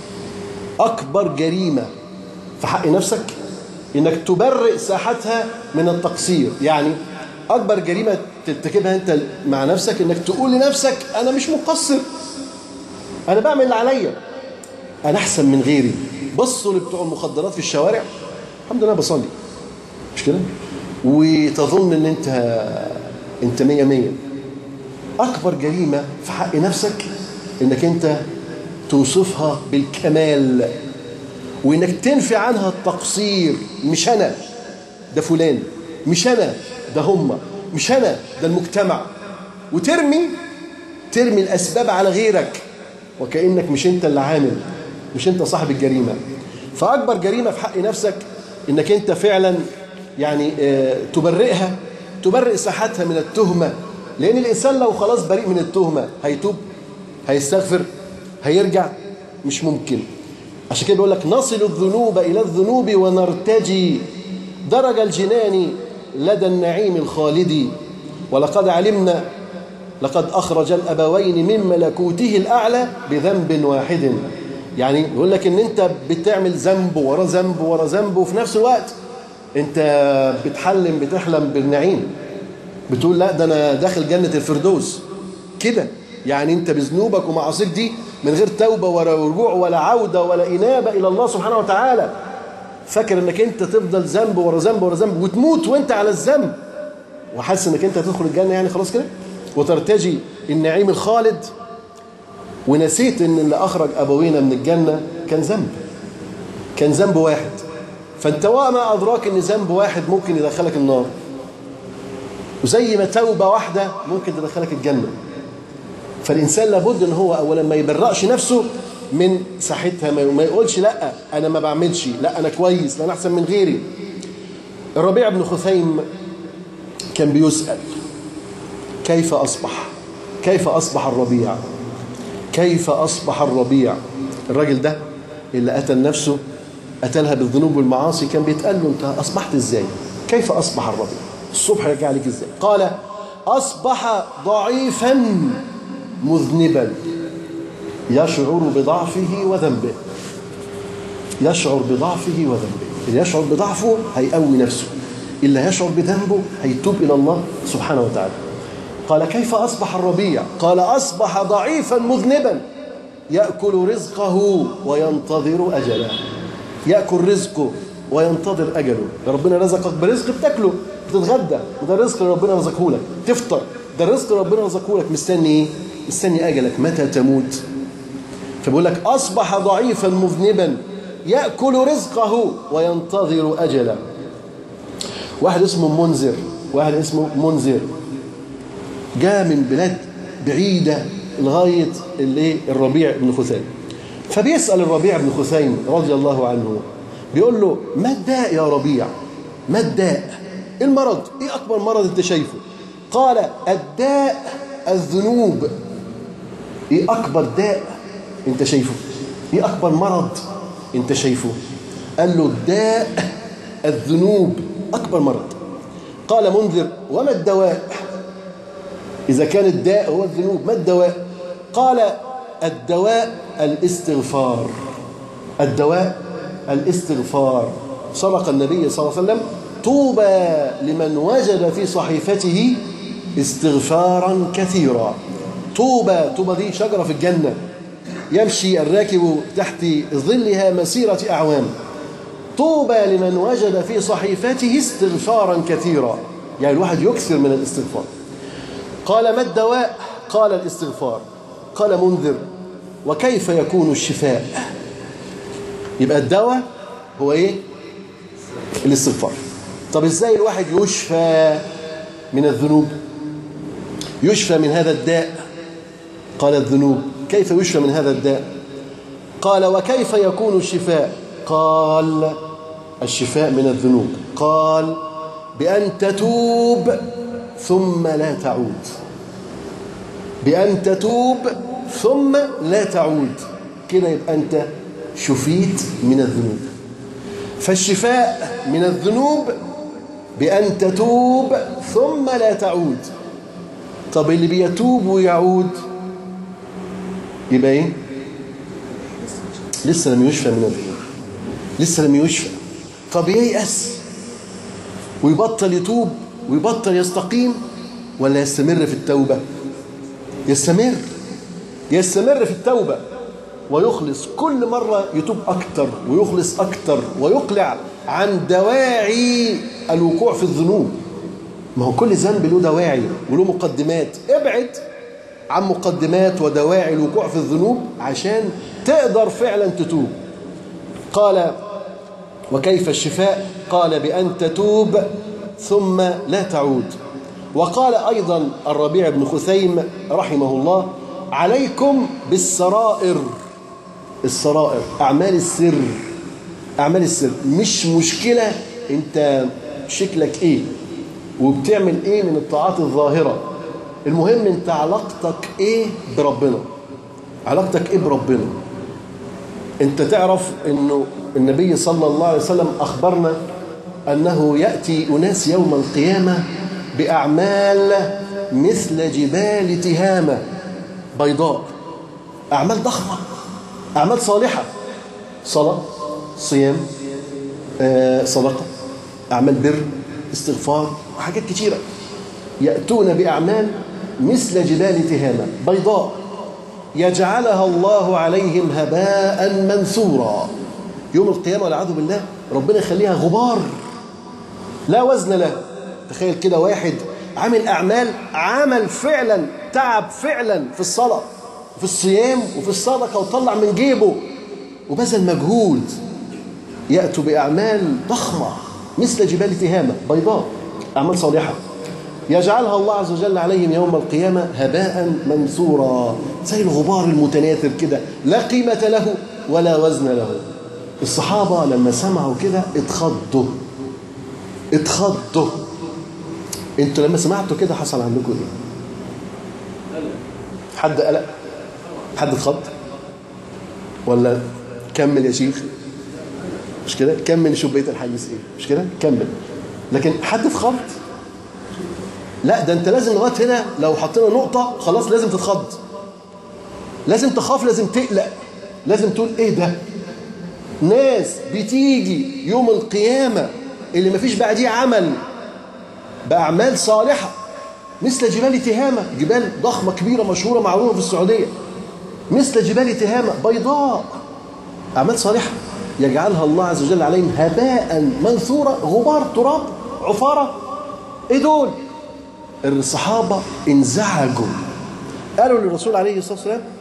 أكبر جريمة في حق نفسك إنك تبرئ ساحتها من التقصير يعني أكبر جريمة ترتكبها أنت مع نفسك إنك تقول لنفسك أنا مش مقصر أنا بعمل اللي عليا أنا أحسن من غيري بصوا لبتوع المخدرات في الشوارع الحمد لله بصلي مش كده وتظن ان انت انت مية مية اكبر جريمة في حق نفسك انك انت توصفها بالكمال وانك تنفي عنها التقصير مش انا ده فلان مش انا ده هم مش انا ده المجتمع وترمي ترمي الاسباب على غيرك وكانك مش انت اللي عامل مش انت صاحب الجريمه فاكبر جريمه في حق نفسك انك انت فعلا يعني آه، تبرئها تبرئ ساحتها من التهمه لان الانسان لو خلاص بريء من التهمه هيتوب هيستغفر هيرجع مش ممكن عشان كده بيقول لك نصل الذنوب الى الذنوب ونرتجي درج الجنان لدى النعيم الخالد ولقد علمنا لقد أخرج الأبوين من ملكوته الأعلى بذنب واحد يعني يقول لك ان انت بتعمل ذنب ورا ذنب ورا ذنب وفي نفس الوقت انت بتحلم بتحلم بالنعيم بتقول لا ده انا داخل جنة الفردوس كده يعني انت بذنوبك ومعاصيك دي من غير توبة ولا رجوع ولا عودة ولا إنابة إلى الله سبحانه وتعالى فاكر انك انت تفضل ذنب ورا ذنب ورا ذنب وتموت وانت على الذنب وحاسس انك انت هتدخل الجنة يعني خلاص كده وترتجي النعيم الخالد ونسيت ان اللي اخرج ابوينا من الجنه كان ذنب كان ذنب واحد فانت وما ادراك ان ذنب واحد ممكن يدخلك النار وزي ما توبه واحده ممكن تدخلك الجنه فالانسان لابد ان هو اولا ما يبرأش نفسه من ساحتها ما يقولش لا انا ما بعملش لا انا كويس لا انا احسن من غيري الربيع بن خثيم كان بيسأل كيف أصبح كيف أصبح الربيع كيف أصبح الربيع الراجل ده اللي قتل نفسه قتلها بالذنوب والمعاصي كان بيتقال له أنت أصبحت إزاي كيف أصبح الربيع الصبح رجع عليك إزاي قال أصبح ضعيفا مذنبا يشعر بضعفه وذنبه يشعر بضعفه وذنبه اللي يشعر بضعفه هيقوي نفسه اللي يشعر بذنبه هيتوب إلى الله سبحانه وتعالى قال كيف أصبح الربيع قال أصبح ضعيفا مذنبا يأكل رزقه وينتظر أجله يأكل رزقه وينتظر أجله ربنا رزقك برزق بتاكله بتتغدى وده الرزق اللي ربنا رزقه لك تفطر ده الرزق اللي ربنا رزقه لك مستني ايه مستني أجلك متى تموت فبيقول لك أصبح ضعيفا مذنبا يأكل رزقه وينتظر أجله واحد اسمه منذر واحد اسمه منذر جاء من بلاد بعيدة لغاية الايه الربيع بن خثيم فبيسأل الربيع بن خثيم رضي الله عنه بيقول له ما الداء يا ربيع ما الداء إيه المرض ايه اكبر مرض انت شايفه قال الداء الذنوب ايه اكبر داء انت شايفه ايه اكبر مرض انت شايفه قال له الداء الذنوب اكبر مرض قال منذر وما الدواء إذا كان الداء هو الذنوب ما الدواء قال الدواء الاستغفار الدواء الاستغفار سبق النبي صلى الله عليه وسلم طوبى لمن وجد في صحيفته استغفارا كثيرا طوبى طوبى دي شجرة في الجنة يمشي الراكب تحت ظلها مسيرة أعوام طوبى لمن وجد في صحيفته استغفارا كثيرا يعني الواحد يكثر من الاستغفار قال ما الدواء قال الاستغفار قال منذر وكيف يكون الشفاء يبقى الدواء هو ايه الاستغفار طب ازاي الواحد يشفى من الذنوب يشفى من هذا الداء قال الذنوب كيف يشفى من هذا الداء قال وكيف يكون الشفاء قال الشفاء من الذنوب قال بأن تتوب ثم لا تعود بأن تتوب ثم لا تعود كده يبقى أنت شفيت من الذنوب فالشفاء من الذنوب بأن تتوب ثم لا تعود طب اللي بيتوب ويعود يبقى ايه لسه لم يشفى من الذنوب لسه لم يشفى طب ييأس ويبطل يتوب ويبطل يستقيم ولا يستمر في التوبة يستمر يستمر في التوبة ويخلص كل مرة يتوب أكتر ويخلص أكتر ويقلع عن دواعي الوقوع في الذنوب ما هو كل ذنب له دواعي وله مقدمات ابعد عن مقدمات ودواعي الوقوع في الذنوب عشان تقدر فعلا تتوب قال وكيف الشفاء قال بأن تتوب ثم لا تعود وقال أيضا الربيع بن خثيم رحمه الله عليكم بالسرائر السرائر أعمال السر أعمال السر مش مشكلة أنت شكلك إيه وبتعمل إيه من الطاعات الظاهرة المهم أنت علاقتك إيه بربنا علاقتك إيه بربنا أنت تعرف أنه النبي صلى الله عليه وسلم أخبرنا أنه يأتي أناس يوم القيامة بأعمال مثل جبال تهامة بيضاء أعمال ضخمة أعمال صالحة صلاة صيام آه، صدقة أعمال بر استغفار وحاجات كتيرة يأتون بأعمال مثل جبال تهامة بيضاء يجعلها الله عليهم هباء منثورا يوم القيامة والعياذ بالله ربنا يخليها غبار لا وزن له تخيل كده واحد عامل أعمال عمل فعلا تعب فعلا في الصلاة في الصيام وفي الصدقة وطلع من جيبه وبذل مجهود يأتوا بأعمال ضخمة مثل جبال تهامة بيضاء أعمال صالحة يجعلها الله عز وجل عليهم يوم القيامة هباء منثورا زي الغبار المتناثر كده لا قيمة له ولا وزن له الصحابة لما سمعوا كده اتخضوا اتخضوا انتوا لما سمعتوا كده حصل عندكم ايه حد قلق حد اتخض ولا كمل يا شيخ مش كده كمل نشوف بقيه الحديث ايه مش كده كمل لكن حد اتخض لا ده انت لازم لغايه هنا لو حطينا نقطه خلاص لازم تتخض لازم تخاف لازم تقلق لازم تقول ايه ده ناس بتيجي يوم القيامه اللي مفيش بعديه عمل باعمال صالحه مثل جبال تهامه جبال ضخمه كبيره مشهوره معروفه في السعوديه مثل جبال تهامه بيضاء اعمال صالحه يجعلها الله عز وجل عليهم هباء منثورا غبار تراب عفاره ايه دول الصحابه انزعجوا قالوا للرسول عليه الصلاه والسلام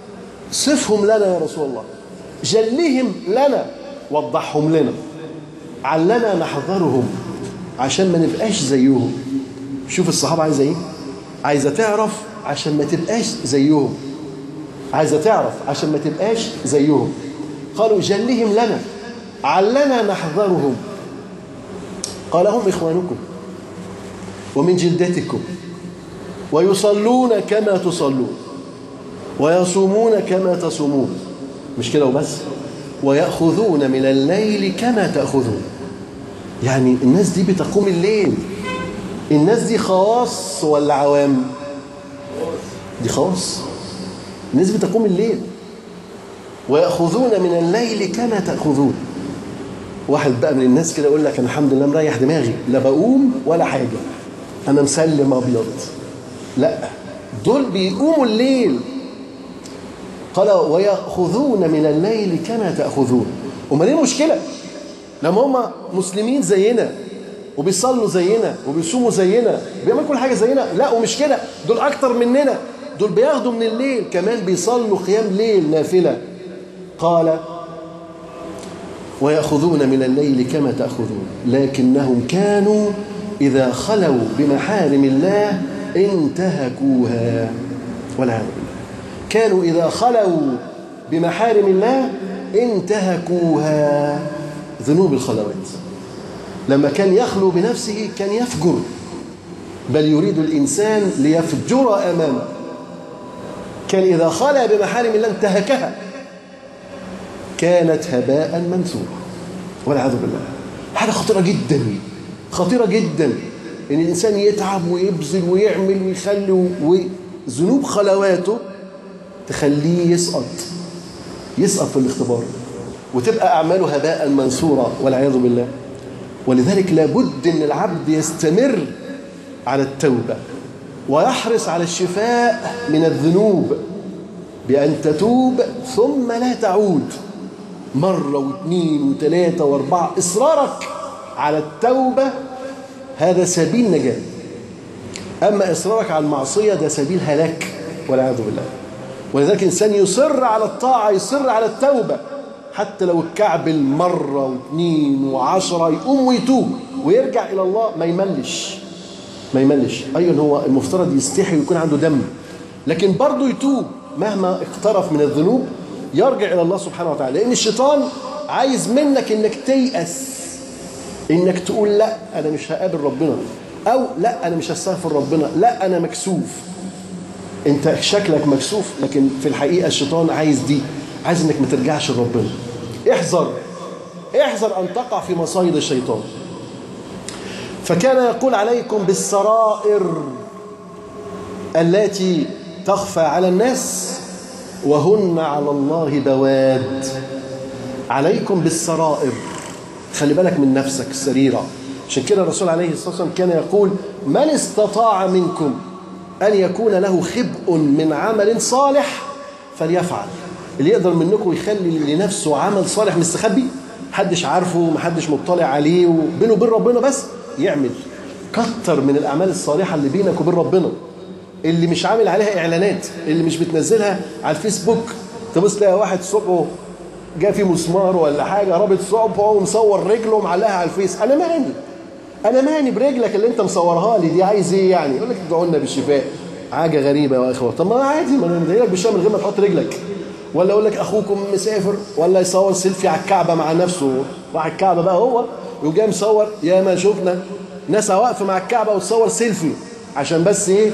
صفهم لنا يا رسول الله جلهم لنا وضحهم لنا علنا نحذرهم عشان ما نبقاش زيهم شوف الصحابة عايزة ايه عايزة تعرف عشان ما تبقاش زيهم عايزة تعرف عشان ما تبقاش زيهم قالوا جلهم لنا علنا نحذرهم قال هم إخوانكم ومن جلدتكم ويصلون كما تصلون ويصومون كما تصومون مش كده وبس ويأخذون من الليل كما تأخذون يعني الناس دي بتقوم الليل الناس دي خواص ولا عوام دي خواص الناس بتقوم الليل ويأخذون من الليل كما تأخذون واحد بقى من الناس كده يقول لك أنا الحمد لله مريح دماغي لا بقوم ولا حاجة أنا مسلم أبيض لا دول بيقوموا الليل قال ويأخذون من الليل كما تأخذون وما دي المشكلة لما هم مسلمين زينا وبيصلوا زينا وبيصوموا زينا بيعملوا كل حاجة زينا لا ومش كده دول أكتر مننا دول بياخدوا من الليل كمان بيصلوا قيام ليل نافلة قال ويأخذون من الليل كما تأخذون لكنهم كانوا إذا خلوا بمحارم الله انتهكوها والعياذ بالله كانوا إذا خلوا بمحارم الله انتهكوها ذنوب الخلوات لما كان يخلو بنفسه كان يفجر بل يريد الإنسان ليفجر أمامه كان إذا خلى بمحارم الله انتهكها كانت هباء منثورا والعياذ بالله حاجة خطيرة جدا خطيرة جدا إن الإنسان يتعب ويبذل ويعمل ويخلي وذنوب خلواته تخليه يسقط يسقط في الاختبار وتبقى أعماله هباء منثورا والعياذ بالله ولذلك لابد أن العبد يستمر على التوبة ويحرص على الشفاء من الذنوب بأن تتوب ثم لا تعود مرة واثنين وثلاثة واربعة إصرارك على التوبة هذا سبيل نجاة أما إصرارك على المعصية ده سبيل هلاك والعياذ بالله ولذلك الإنسان يصر على الطاعة يصر على التوبة حتى لو الكعبل مرة واثنين وعشرة يقوم ويتوب ويرجع إلى الله ما يملش ما يملش أيضا هو المفترض يستحي ويكون عنده دم لكن برضه يتوب مهما اقترف من الذنوب يرجع إلى الله سبحانه وتعالى لأن الشيطان عايز منك إنك تيأس إنك تقول لا أنا مش هقابل ربنا أو لا أنا مش هستغفر ربنا لا أنا مكسوف أنت شكلك مكسوف لكن في الحقيقة الشيطان عايز دي عايز إنك ما ترجعش لربنا احذر احذر أن تقع في مصايد الشيطان فكان يقول عليكم بالسرائر التي تخفى على الناس وهن على الله بواد عليكم بالسرائر خلي بالك من نفسك السريرة عشان كده الرسول عليه الصلاة والسلام كان يقول من استطاع منكم أن يكون له خبء من عمل صالح فليفعل اللي يقدر منكم يخلي لنفسه عمل صالح مستخبي محدش عارفه محدش مطلع عليه وبينه وبين ربنا بس يعمل كتر من الأعمال الصالحة اللي بينك وبين ربنا اللي مش عامل عليها إعلانات اللي مش بتنزلها على الفيسبوك تبص تلاقي واحد صبحه جاء في مسمار ولا حاجة رابط صبحه ومصور رجله ومعلقها على الفيس أنا ماني أنا ماني برجلك اللي أنت مصورها لي دي عايز إيه يعني يقول لك ادعوا لنا بالشفاء حاجة غريبة يا إخوة طب ما عادي ما أنا مدعي لك بالشفاء من غير ما تحط رجلك ولا يقول لك أخوكم مسافر ولا يصور سيلفي على الكعبة مع نفسه راح الكعبة بقى هو وجاي مصور يا ما شفنا ناس واقفة مع الكعبة وتصور سيلفي عشان بس إيه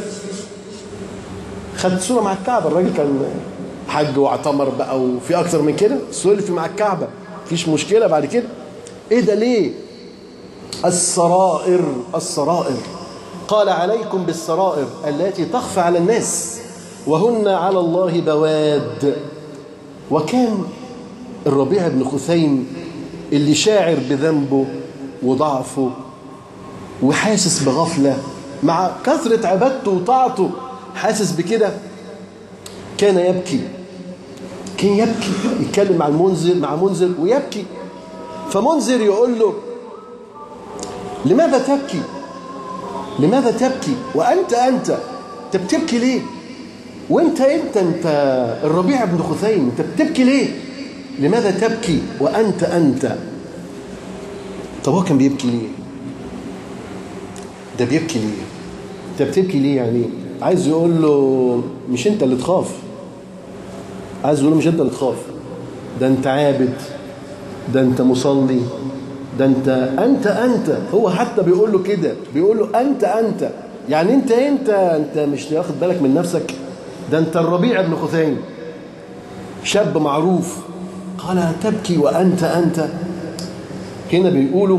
خدت صورة مع الكعبة الراجل كان حج واعتمر بقى وفي أكتر من كده سيلفي مع الكعبة مفيش مشكلة بعد كده إيه ده ليه السرائر السرائر قال عليكم بالسرائر التي تخفى على الناس وهن على الله بواد وكان الربيع بن خثيم اللي شاعر بذنبه وضعفه وحاسس بغفلة مع كثرة عبادته وطاعته حاسس بكده كان يبكي كان يبكي يتكلم مع المنذر مع منذر ويبكي فمنذر يقول له لماذا تبكي لماذا تبكي وأنت أنت أنت بتبكي ليه وانت انت انت الربيع بن خثيم انت بتبكي ليه لماذا تبكي وانت انت طب هو كان بيبكي ليه ده بيبكي ليه انت بتبكي ليه يعني عايز يقول له مش انت اللي تخاف عايز يقول له مش انت اللي تخاف ده انت عابد ده انت مصلي ده انت انت انت هو حتى بيقول له كده بيقول له انت انت يعني انت انت انت مش واخد بالك من نفسك ده انت الربيع بن خثيم شاب معروف قال تبكي وانت انت هنا بيقولوا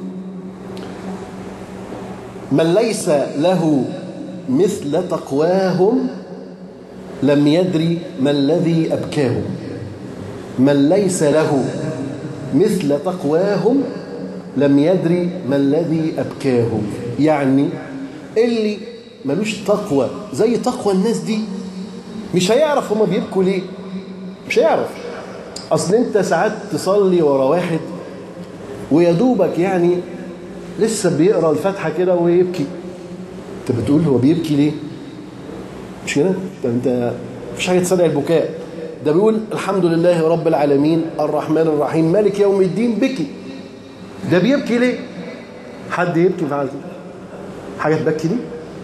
من ليس له مثل تقواهم لم يدري ما الذي أبكاهم من ليس له مثل تقواهم لم يدري ما الذي أبكاهم يعني اللي ملوش تقوى زي تقوى الناس دي مش هيعرف هما بيبكوا ليه مش هيعرف أصل أنت ساعات تصلي ورا واحد ويا دوبك يعني لسه بيقرا الفاتحه كده ويبكي انت بتقول هو بيبكي ليه مش كده طب انت مفيش حاجه تسرع البكاء ده بيقول الحمد لله رب العالمين الرحمن الرحيم مالك يوم الدين بكي ده بيبكي ليه حد يبكي في عزم حاجه تبكي دي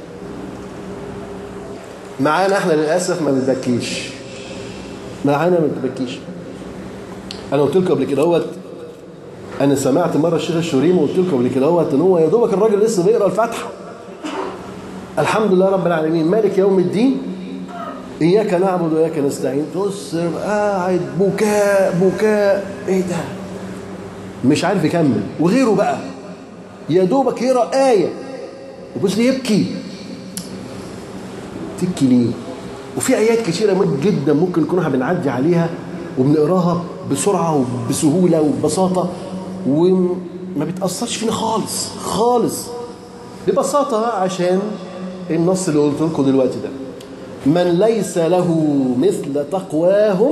معانا احنا للاسف ما بنبكيش معانا ما بتبكيش انا قلت لكم قبل كده اهوت انا سمعت مره الشيخ الشريم وقلت لكم قبل كده اهوت ان هو يا دوبك الراجل لسه بيقرا الفاتحه الحمد لله رب العالمين مالك يوم الدين اياك نعبد واياك نستعين بص قاعد بكاء بكاء ايه ده مش عارف يكمل وغيره بقى يا دوبك يقرا ايه وبص يبكي تبكي ليه وفي ايات كثيره جدا ممكن نكون بنعدي عليها وبنقراها بسرعه وبسهوله وببساطه وما بتاثرش فينا خالص خالص ببساطه عشان النص اللي قلت لكم دلوقتي ده من ليس له مثل تقواهم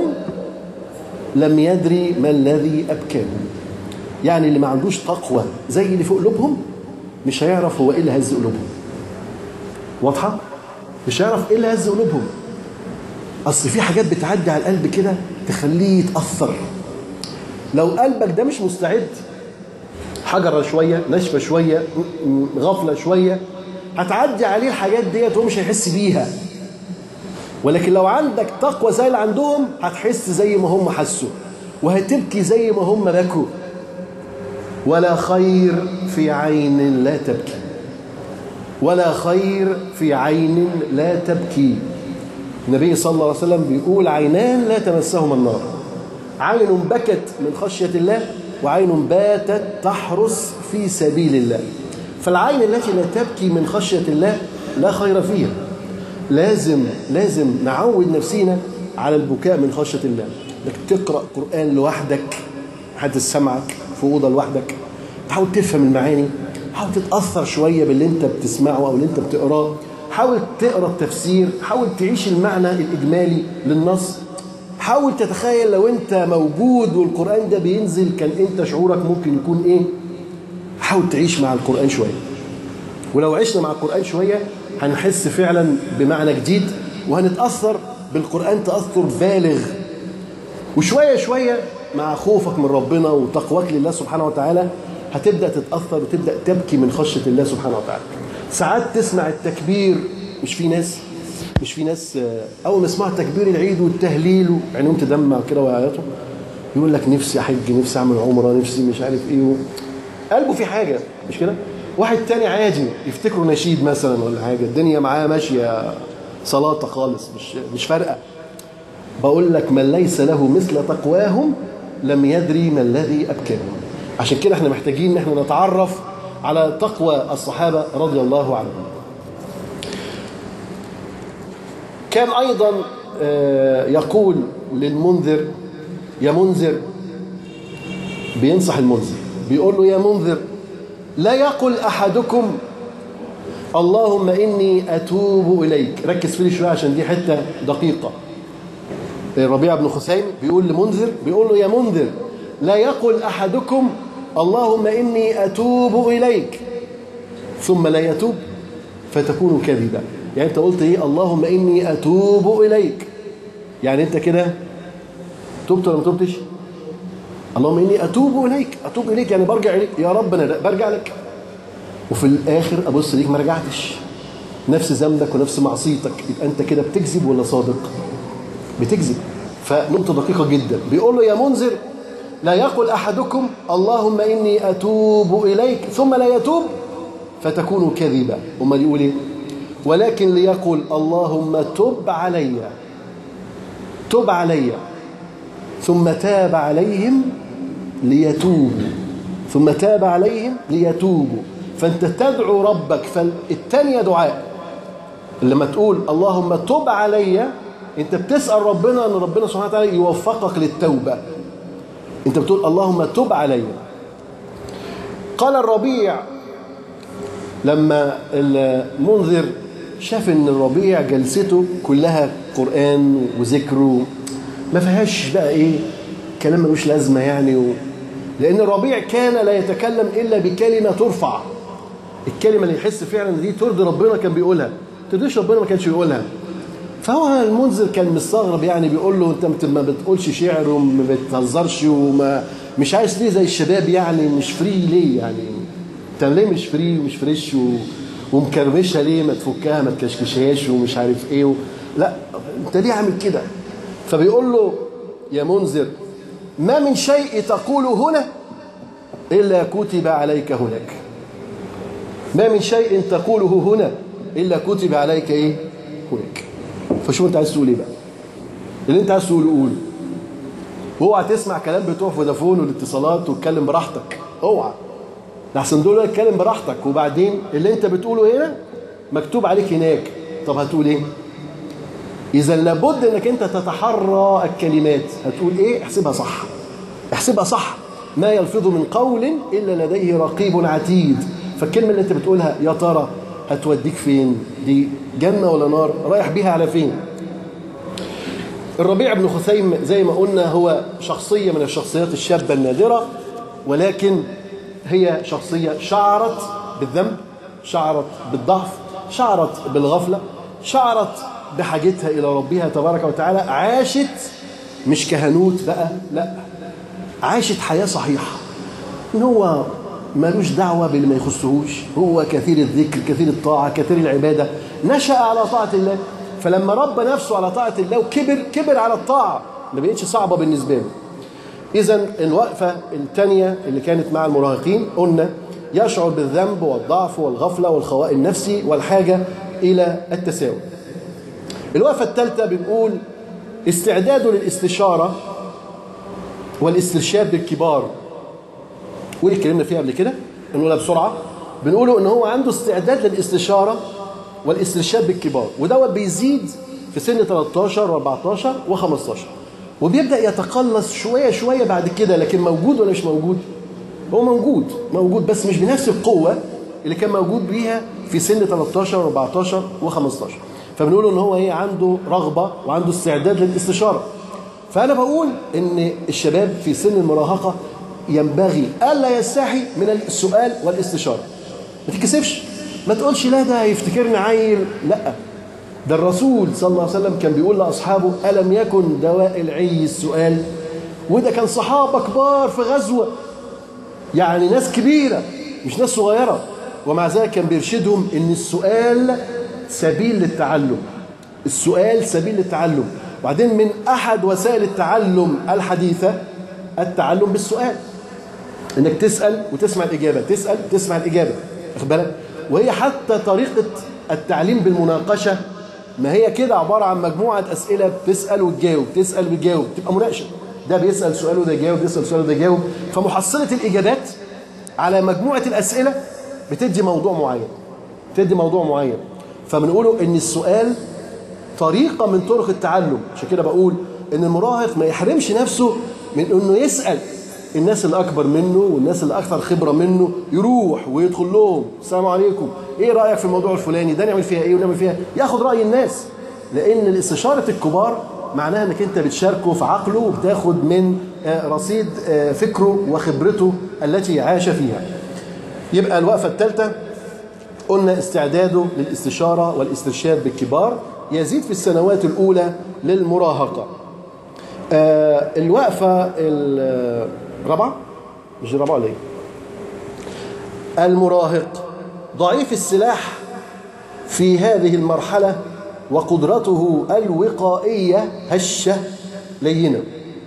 لم يدري ما الذي ابكاهم يعني اللي ما عندوش تقوى زي اللي في قلوبهم مش هيعرف هو ايه اللي هز قلوبهم واضحه مش هيعرف ايه اللي هز قلوبهم اصل في حاجات بتعدي على القلب كده تخليه يتاثر لو قلبك ده مش مستعد حجره شويه ناشفه شويه غفله شويه هتعدي عليه الحاجات ديت وهو مش هيحس بيها ولكن لو عندك تقوى زي اللي عندهم هتحس زي ما هم حسوا وهتبكي زي ما هم بكوا ولا خير في عين لا تبكي ولا خير في عين لا تبكي النبي صلى الله عليه وسلم بيقول عينان لا تمسهما النار عين بكت من خشية الله وعين باتت تحرس في سبيل الله فالعين التي لا تبكي من خشية الله لا خير فيها لازم لازم نعود نفسينا على البكاء من خشية الله انك تقرأ قرآن لوحدك حد سمعك في أوضة لوحدك تحاول تفهم المعاني حاول تتأثر شوية باللي انت بتسمعه أو اللي انت بتقراه حاول تقرا التفسير حاول تعيش المعنى الإجمالي للنص حاول تتخيل لو انت موجود والقرآن ده بينزل كان انت شعورك ممكن يكون ايه حاول تعيش مع القرآن شوية ولو عشنا مع القرآن شوية هنحس فعلا بمعنى جديد وهنتأثر بالقرآن تأثر بالغ وشوية شوية مع خوفك من ربنا وتقواك لله سبحانه وتعالى هتبدأ تتأثر وتبدأ تبكي من خشية الله سبحانه وتعالى ساعات تسمع التكبير مش في ناس مش في ناس أول ما يسمعوا تكبير العيد والتهليل وعينهم تدمع كده ويعيطوا يقول لك نفسي أحج نفسي أعمل عمرة نفسي مش عارف إيه و... قلبه في حاجة مش كده واحد تاني عادي يفتكره نشيد مثلا ولا حاجة الدنيا معاه ماشية صلاة خالص مش مش فارقة بقول لك من ليس له مثل تقواهم لم يدري ما الذي أبكاهم عشان كده احنا محتاجين ان احنا نتعرف على تقوى الصحابة رضي الله عنهم كان أيضا يقول للمنذر يا منذر بينصح المنذر بيقول له يا منذر لا يقل أحدكم اللهم إني أتوب إليك ركز فيه شوية عشان دي حتة دقيقة الربيع بن خثيم بيقول لمنذر بيقول له يا منذر لا يقل أحدكم اللهم إني أتوب إليك ثم لا يتوب فتكون كذبا يعني انت قلت ايه اللهم اني اتوب اليك يعني انت كده تبت ولا ما تبتش اللهم اني اتوب اليك اتوب اليك يعني برجع اليك يا رب انا برجع لك وفي الاخر ابص ليك ما رجعتش نفس ذنبك ونفس معصيتك يبقى انت كده بتكذب ولا صادق بتكذب فنقطه دقيقه جدا بيقول له يا منذر لا يقل احدكم اللهم اني اتوب اليك ثم لا يتوب فتكون كذبا امال يقول ايه ولكن ليقل اللهم تب علي تب علي ثم تاب عليهم ليتوبوا ثم تاب عليهم ليتوبوا فانت تدعو ربك فالثانيه دعاء لما تقول اللهم تب علي انت بتسال ربنا ان ربنا سبحانه وتعالى يوفقك للتوبه انت بتقول اللهم تب علي قال الربيع لما المنذر شاف ان الربيع جلسته كلها قران وذكر ما فيهاش بقى ايه كلام ملوش لازمه يعني و... لان الربيع كان لا يتكلم الا بكلمه ترفع الكلمه اللي يحس فعلا دي ترضي ربنا كان بيقولها ترضيش ربنا ما كانش بيقولها فهو المنذر كان مستغرب يعني بيقول له انت ما بتقولش شعر وما بتهزرش وما مش عايز ليه زي الشباب يعني مش فري ليه يعني انت ليه مش فري ومش فريش و... ومكرمشها ليه ما تفكها ما تكشكشهاش ومش عارف ايه و... لا انت ليه عامل كده فبيقول له يا منذر ما من شيء تقوله هنا إلا كتب عليك هناك ما من شيء تقوله هنا إلا كتب عليك إيه هناك فشوف أنت عايز تقول إيه بقى اللي أنت عايز تقوله قوله اوعى تسمع كلام بتوع فودافون والاتصالات وتتكلم براحتك اوعى لحسن دول اتكلم براحتك وبعدين اللي انت بتقوله هنا مكتوب عليك هناك طب هتقول ايه اذا لابد انك انت تتحرى الكلمات هتقول ايه احسبها صح احسبها صح ما يلفظ من قول الا لديه رقيب عتيد فالكلمه اللي انت بتقولها يا ترى هتوديك فين دي جنه ولا نار رايح بيها على فين الربيع بن خثيم زي ما قلنا هو شخصيه من الشخصيات الشابه النادره ولكن هي شخصيه شعرت بالذنب شعرت بالضعف شعرت بالغفله شعرت بحاجتها إلى ربها تبارك وتعالى عاشت مش كهنوت بقى لا عاشت حياة صحيحة إن هو ملوش دعوة باللي ما يخصهوش هو كثير الذكر كثير الطاعة كثير العبادة نشأ على طاعة الله فلما ربى نفسه على طاعة الله وكبر كبر على الطاعة ما بقتش صعبة بالنسبة له إذا الوقفة الثانية اللي كانت مع المراهقين قلنا يشعر بالذنب والضعف والغفلة والخواء النفسي والحاجة إلى التساوي الوقفة الثالثة بنقول استعداده للاستشارة والاسترشاد بالكبار ودي اتكلمنا فيها قبل كده نقولها بسرعة بنقوله ان هو عنده استعداد للاستشارة والاسترشاد بالكبار ودوت بيزيد في سن 13 و14 و15 وبيبدأ يتقلص شوية شوية بعد كده لكن موجود ولا مش موجود؟ هو موجود موجود بس مش بنفس القوة اللي كان موجود بيها في سن 13 و14 و15 فبنقول ان هو ايه عنده رغبه وعنده استعداد للاستشاره فانا بقول ان الشباب في سن المراهقه ينبغي الا يستحي من السؤال والاستشاره ما تتكسفش ما تقولش لا ده هيفتكرني عيل لا ده الرسول صلى الله عليه وسلم كان بيقول لاصحابه الم يكن دواء العي السؤال وده كان صحابه كبار في غزوه يعني ناس كبيره مش ناس صغيره ومع ذلك كان بيرشدهم ان السؤال سبيل للتعلم السؤال سبيل للتعلم وبعدين من أحد وسائل التعلم الحديثة التعلم بالسؤال انك تسأل وتسمع الإجابة تسأل وتسمع الإجابة واخد بالك وهي حتى طريقة التعليم بالمناقشة ما هي كده عبارة عن مجموعة أسئلة بتسأل وتجاوب تسأل وتجاوب تبقى مناقشة ده بيسأل سؤال وده يجاوب بيسأل سؤال وده يجاوب فمحصلة الإجابات على مجموعة الأسئلة بتدي موضوع معين بتدي موضوع معين فبنقوله ان السؤال طريقة من طرق التعلم عشان كده بقول ان المراهق ما يحرمش نفسه من انه يسأل الناس اللي اكبر منه والناس اللي اكثر خبرة منه يروح ويدخل لهم السلام عليكم ايه رأيك في الموضوع الفلاني ده نعمل فيها ايه ونعمل فيها ياخد رأي الناس لان الاستشارة الكبار معناها انك انت بتشاركه في عقله وبتاخد من رصيد فكره وخبرته التي عاش فيها يبقى الوقفة الثالثة قلنا استعداده للاستشارة والاسترشاد بالكبار يزيد في السنوات الأولى للمراهقة آه الوقفة الرابعة مش الرابعة ولا ايه؟ المراهق ضعيف السلاح في هذه المرحلة وقدرته الوقائية هشة لينة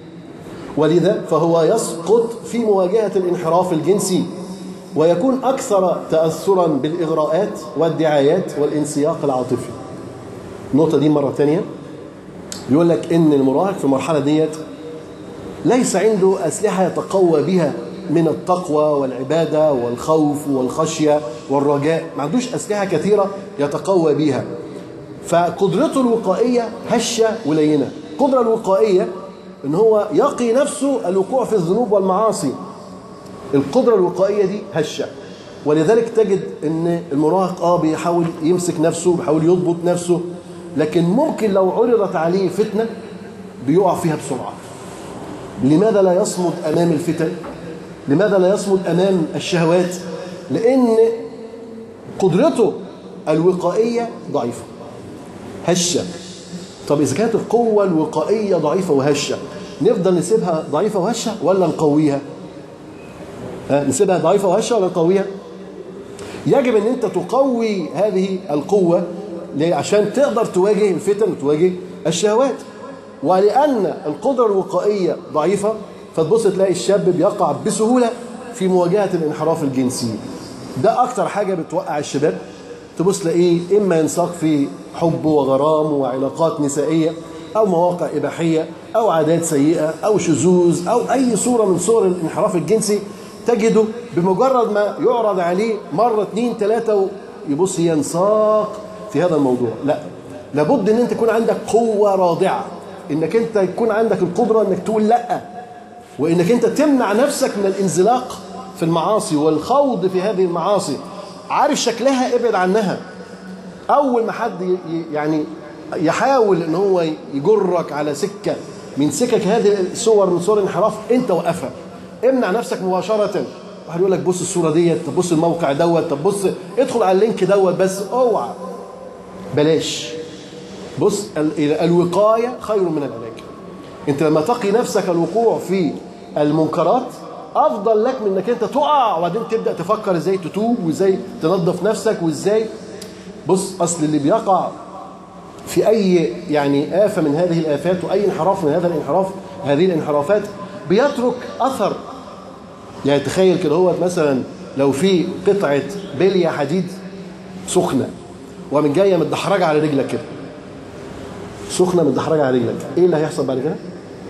ولذا فهو يسقط في مواجهة الانحراف الجنسي ويكون أكثر تأثرا بالإغراءات والدعايات والانسياق العاطفي النقطة دي مرة تانية بيقول لك إن المراهق في المرحلة ديت ليس عنده أسلحة يتقوى بها من التقوى والعبادة والخوف والخشية والرجاء ما عندوش أسلحة كثيرة يتقوى بها فقدرته الوقائية هشة ولينة القدرة الوقائية ان هو يقي نفسه الوقوع في الذنوب والمعاصي القدرة الوقائية دي هشة ولذلك تجد ان المراهق اه بيحاول يمسك نفسه بيحاول يضبط نفسه لكن ممكن لو عرضت عليه فتنة بيقع فيها بسرعة لماذا لا يصمد أمام الفتن لماذا لا يصمد أمام الشهوات لأن قدرته الوقائية ضعيفة هشة طب إذا كانت القوة الوقائية ضعيفة وهشة نفضل نسيبها ضعيفة وهشة ولا نقويها ها نسيبها ضعيفة وهشة ولا نقويها يجب ان انت تقوي هذه القوة ليه؟ عشان تقدر تواجه الفتن وتواجه الشهوات ولأن القدرة الوقائية ضعيفة فتبص تلاقي الشاب بيقع بسهولة في مواجهة الانحراف الجنسي ده أكتر حاجة بتوقع الشباب تبص تلاقيه إما ينساق في حب وغرام وعلاقات نسائية أو مواقع إباحية أو عادات سيئة أو شذوذ أو أي صورة من صور الانحراف الجنسي تجده بمجرد ما يعرض عليه مرة اتنين تلاتة يبص ينساق في هذا الموضوع لا لابد ان انت يكون عندك قوة رادعة انك انت يكون عندك القدرة انك تقول لا وانك انت تمنع نفسك من الانزلاق في المعاصي والخوض في هذه المعاصي عارف شكلها ابعد عنها اول ما حد يعني يحاول ان هو يجرك على سكة من سكك هذه الصور من صور الانحراف انت وقفها امنع نفسك مباشرة واحد يقول لك بص الصورة ديت طب بص الموقع دوت طب بص ادخل على اللينك دوت بس اوعى بلاش بص الوقاية خير من العلاج انت لما تقي نفسك الوقوع في المنكرات افضل لك من انك انت تقع وبعدين تبدا تفكر ازاي تتوب وازاي تنظف نفسك وازاي بص اصل اللي بيقع في اي يعني آفة من هذه الآفات واي انحراف من هذا الانحراف هذه الانحرافات بيترك اثر يعني تخيل كده هو مثلا لو في قطعة بلية حديد سخنة ومن جاية متدحرجة على رجلك كده سخنة متدحرجة على رجلك ايه اللي هيحصل بعد كده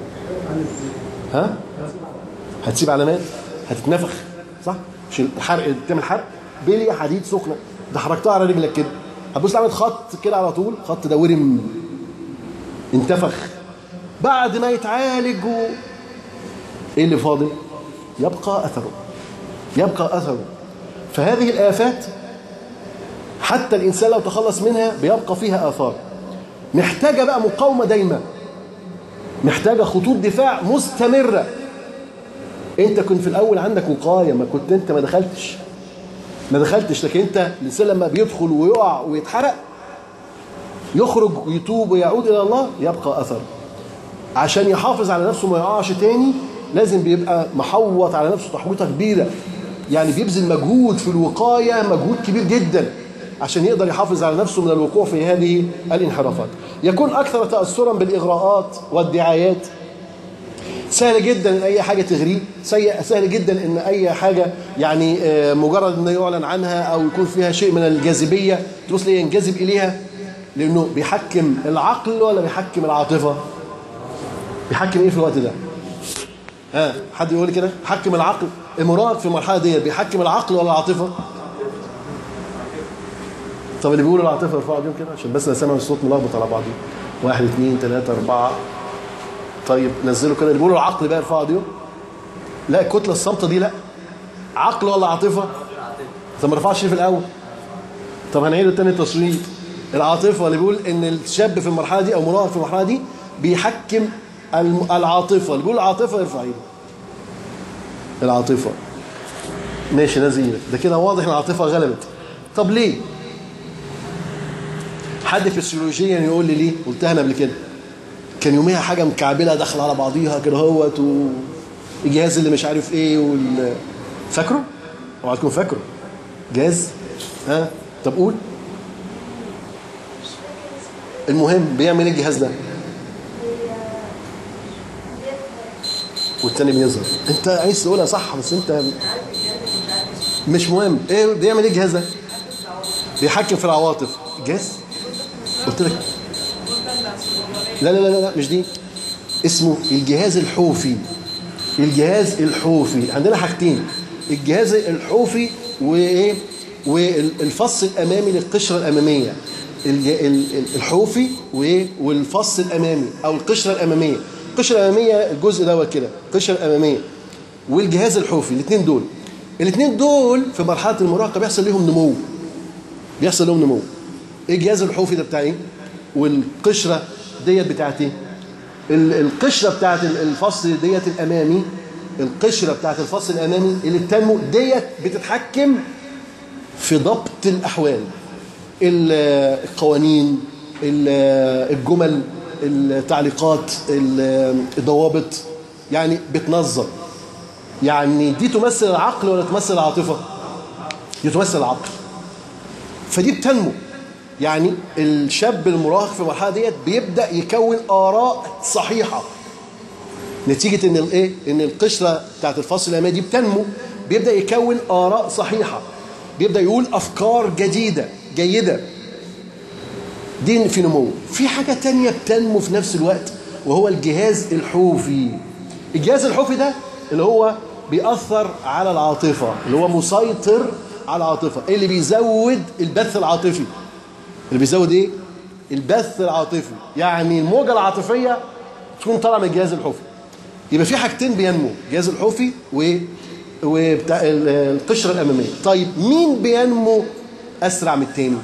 ها هتسيب علامات هتتنفخ صح مش الحرق تعمل حرق بلية حديد سخنة دحرجتها على رجلك كده هتبص عملت خط كده على طول خط ده ورم انتفخ بعد ما يتعالج و... ايه اللي فاضل يبقى اثره يبقى اثره فهذه الافات حتى الانسان لو تخلص منها بيبقى فيها اثار محتاجه بقى مقاومه دايمه محتاجه خطوط دفاع مستمره انت كنت في الاول عندك وقايه ما كنت انت ما دخلتش ما دخلتش لكن انت الانسان لما بيدخل ويقع ويتحرق يخرج ويتوب ويعود الى الله يبقى اثر عشان يحافظ على نفسه ما يقعش تاني لازم بيبقى محوط على نفسه تحويطه كبيره يعني بيبذل مجهود في الوقايه مجهود كبير جدا عشان يقدر يحافظ على نفسه من الوقوع في هذه الانحرافات يكون اكثر تاثرا بالاغراءات والدعايات سهل جدا ان اي حاجه تغريه سيء سهل جدا ان اي حاجه يعني مجرد انه يعلن عنها او يكون فيها شيء من الجاذبيه تبص ليه ينجذب اليها لانه بيحكم العقل ولا بيحكم العاطفه بيحكم ايه في الوقت ده ها حد يقول كده حكم العقل المراهق في المرحله دي بيحكم العقل ولا العاطفه طب اللي بيقولوا العاطفه يرفعوا ايديهم كده عشان بس انا سامع الصوت ملخبط على بعضه واحد اثنين ثلاثه اربعه طيب نزلوا كده اللي بيقولوا العقل بقى يرفعوا ايديهم لا الكتله الصامته دي لا عقل ولا عاطفه طب ما رفعش في الاول طب هنعيد تاني التصويت العاطفه اللي بيقول ان الشاب في المرحله دي او مراهق في المرحله دي بيحكم العاطفه اللي بيقول العاطفه يرفع ايده العاطفه ماشي نازل ده كده واضح ان العاطفه غلبت طب ليه حد فسيولوجيا يقول لي ليه قلتها انا قبل كده كان يوميها حاجه مكعبله داخله على بعضيها كده اهوت والجهاز اللي مش عارف ايه وال فاكره اوعى تكون فاكره جهاز ها طب قول المهم بيعمل ايه الجهاز ده والتاني بيظهر انت عايز تقولها صح بس انت مش مهم ايه بيعمل ايه الجهاز ده بيحكم في العواطف جهاز قلت لك لا لا لا لا مش دي اسمه الجهاز الحوفي الجهاز الحوفي عندنا حاجتين الجهاز الحوفي وايه والفص الامامي للقشره الاماميه الج- ال- ال- الحوفي وايه والفص الامامي او القشره الاماميه القشره الاماميه الجزء دوت كده القشره الاماميه والجهاز الحوفي الاثنين دول الاثنين دول في مرحله المراهقه بيحصل ليهم نمو بيحصل لهم نمو ايه الجهاز الحوفي ده بتاع ايه والقشره ديت بتاعت ايه ال- القشره بتاعت ال- الفصل ديت الامامي القشره بتاعت الفصل الامامي اللي بتنمو ديت بتتحكم في ضبط الاحوال ال- القوانين ال- الجمل التعليقات ال- الضوابط يعني بتنظم يعني دي تمثل العقل ولا تمثل العاطفه دي تمثل العقل فدي بتنمو يعني الشاب المراهق في المرحله ديت بيبدا يكون اراء صحيحه نتيجه ان الايه ان القشره بتاعت الفصل الامامي دي بتنمو بيبدا يكون اراء صحيحه بيبدا يقول افكار جديده جيده دي في نمو في حاجه تانية بتنمو في نفس الوقت وهو الجهاز الحوفي الجهاز الحوفي ده اللي هو بيأثر على العاطفة اللي هو مسيطر على العاطفة اللي بيزود البث العاطفي اللي بيزود ايه البث العاطفي يعني الموجة العاطفية تكون طالعة من الجهاز الحوفي يبقى في حاجتين بينمو الجهاز الحوفي و وبتاع ال- القشرة الأمامية طيب مين بينمو أسرع من التاني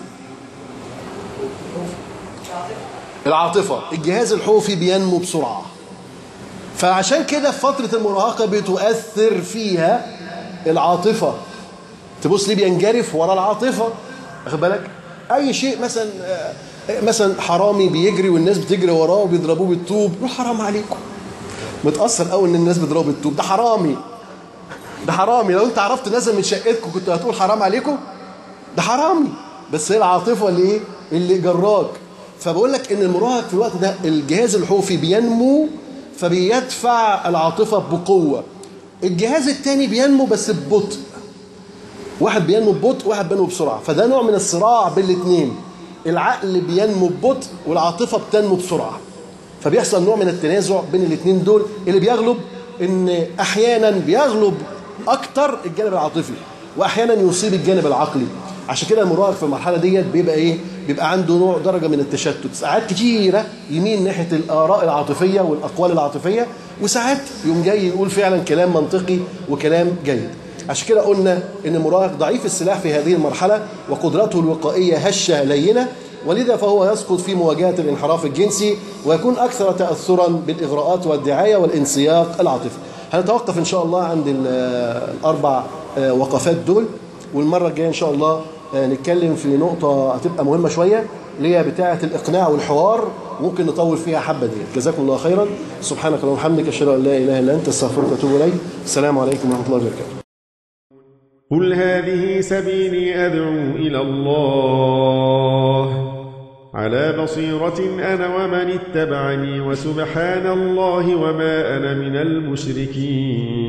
العاطفة الجهاز الحوفي بينمو بسرعة فعشان كده في فترة المراهقة بتؤثر فيها العاطفة تبص ليه بينجرف ورا العاطفة واخد بالك أي شيء مثلا آه، مثلا حرامي بيجري والناس بتجري وراه وبيضربوه بالطوب يقول حرام عليكم متأثر قوي إن الناس بيضربوا بالطوب ده حرامي ده حرامي لو أنت عرفت نازل من شقتكم كنت هتقول حرام عليكم ده حرامي بس هي العاطفة اللي إيه اللي جراك فبقول لك إن المراهق في الوقت ده الجهاز الحوفي بينمو فبيدفع العاطفة بقوة الجهاز التاني بينمو بس ببطء واحد بينمو ببطء واحد بينمو بسرعة فده نوع من الصراع بين الاثنين العقل بينمو ببطء والعاطفة بتنمو بسرعة فبيحصل نوع من التنازع بين الاثنين دول اللي بيغلب ان احيانا بيغلب اكتر الجانب العاطفي واحيانا يصيب الجانب العقلي عشان كده المراهق في المرحله ديت بيبقى ايه بيبقى عنده نوع درجه من التشتت ساعات كتيره يميل ناحيه الاراء العاطفيه والاقوال العاطفيه وساعات يقوم جاي يقول فعلا كلام منطقي وكلام جيد عشان كده قلنا ان المراهق ضعيف السلاح في هذه المرحله وقدرته الوقائيه هشه لينه ولذا فهو يسقط في مواجهه الانحراف الجنسي ويكون اكثر تاثرا بالاغراءات والدعايه والانسياق العاطفي. هنتوقف ان شاء الله عند ال- الاربع آه، وقفات دول والمره الجايه ان شاء الله آه، نتكلم في نقطه هتبقى مهمه شويه اللي هي بتاعه الاقناع والحوار ممكن نطول فيها حبه ديت جزاكم الله خيرا سبحانك اللهم وبحمدك اشهد ان لا اله الا انت استغفرك واتوب اليك السلام عليكم ورحمه الله وبركاته قل هذه سبيلي أدعو إلى الله على بصيرة أنا ومن اتبعني وسبحان الله وما أنا من المشركين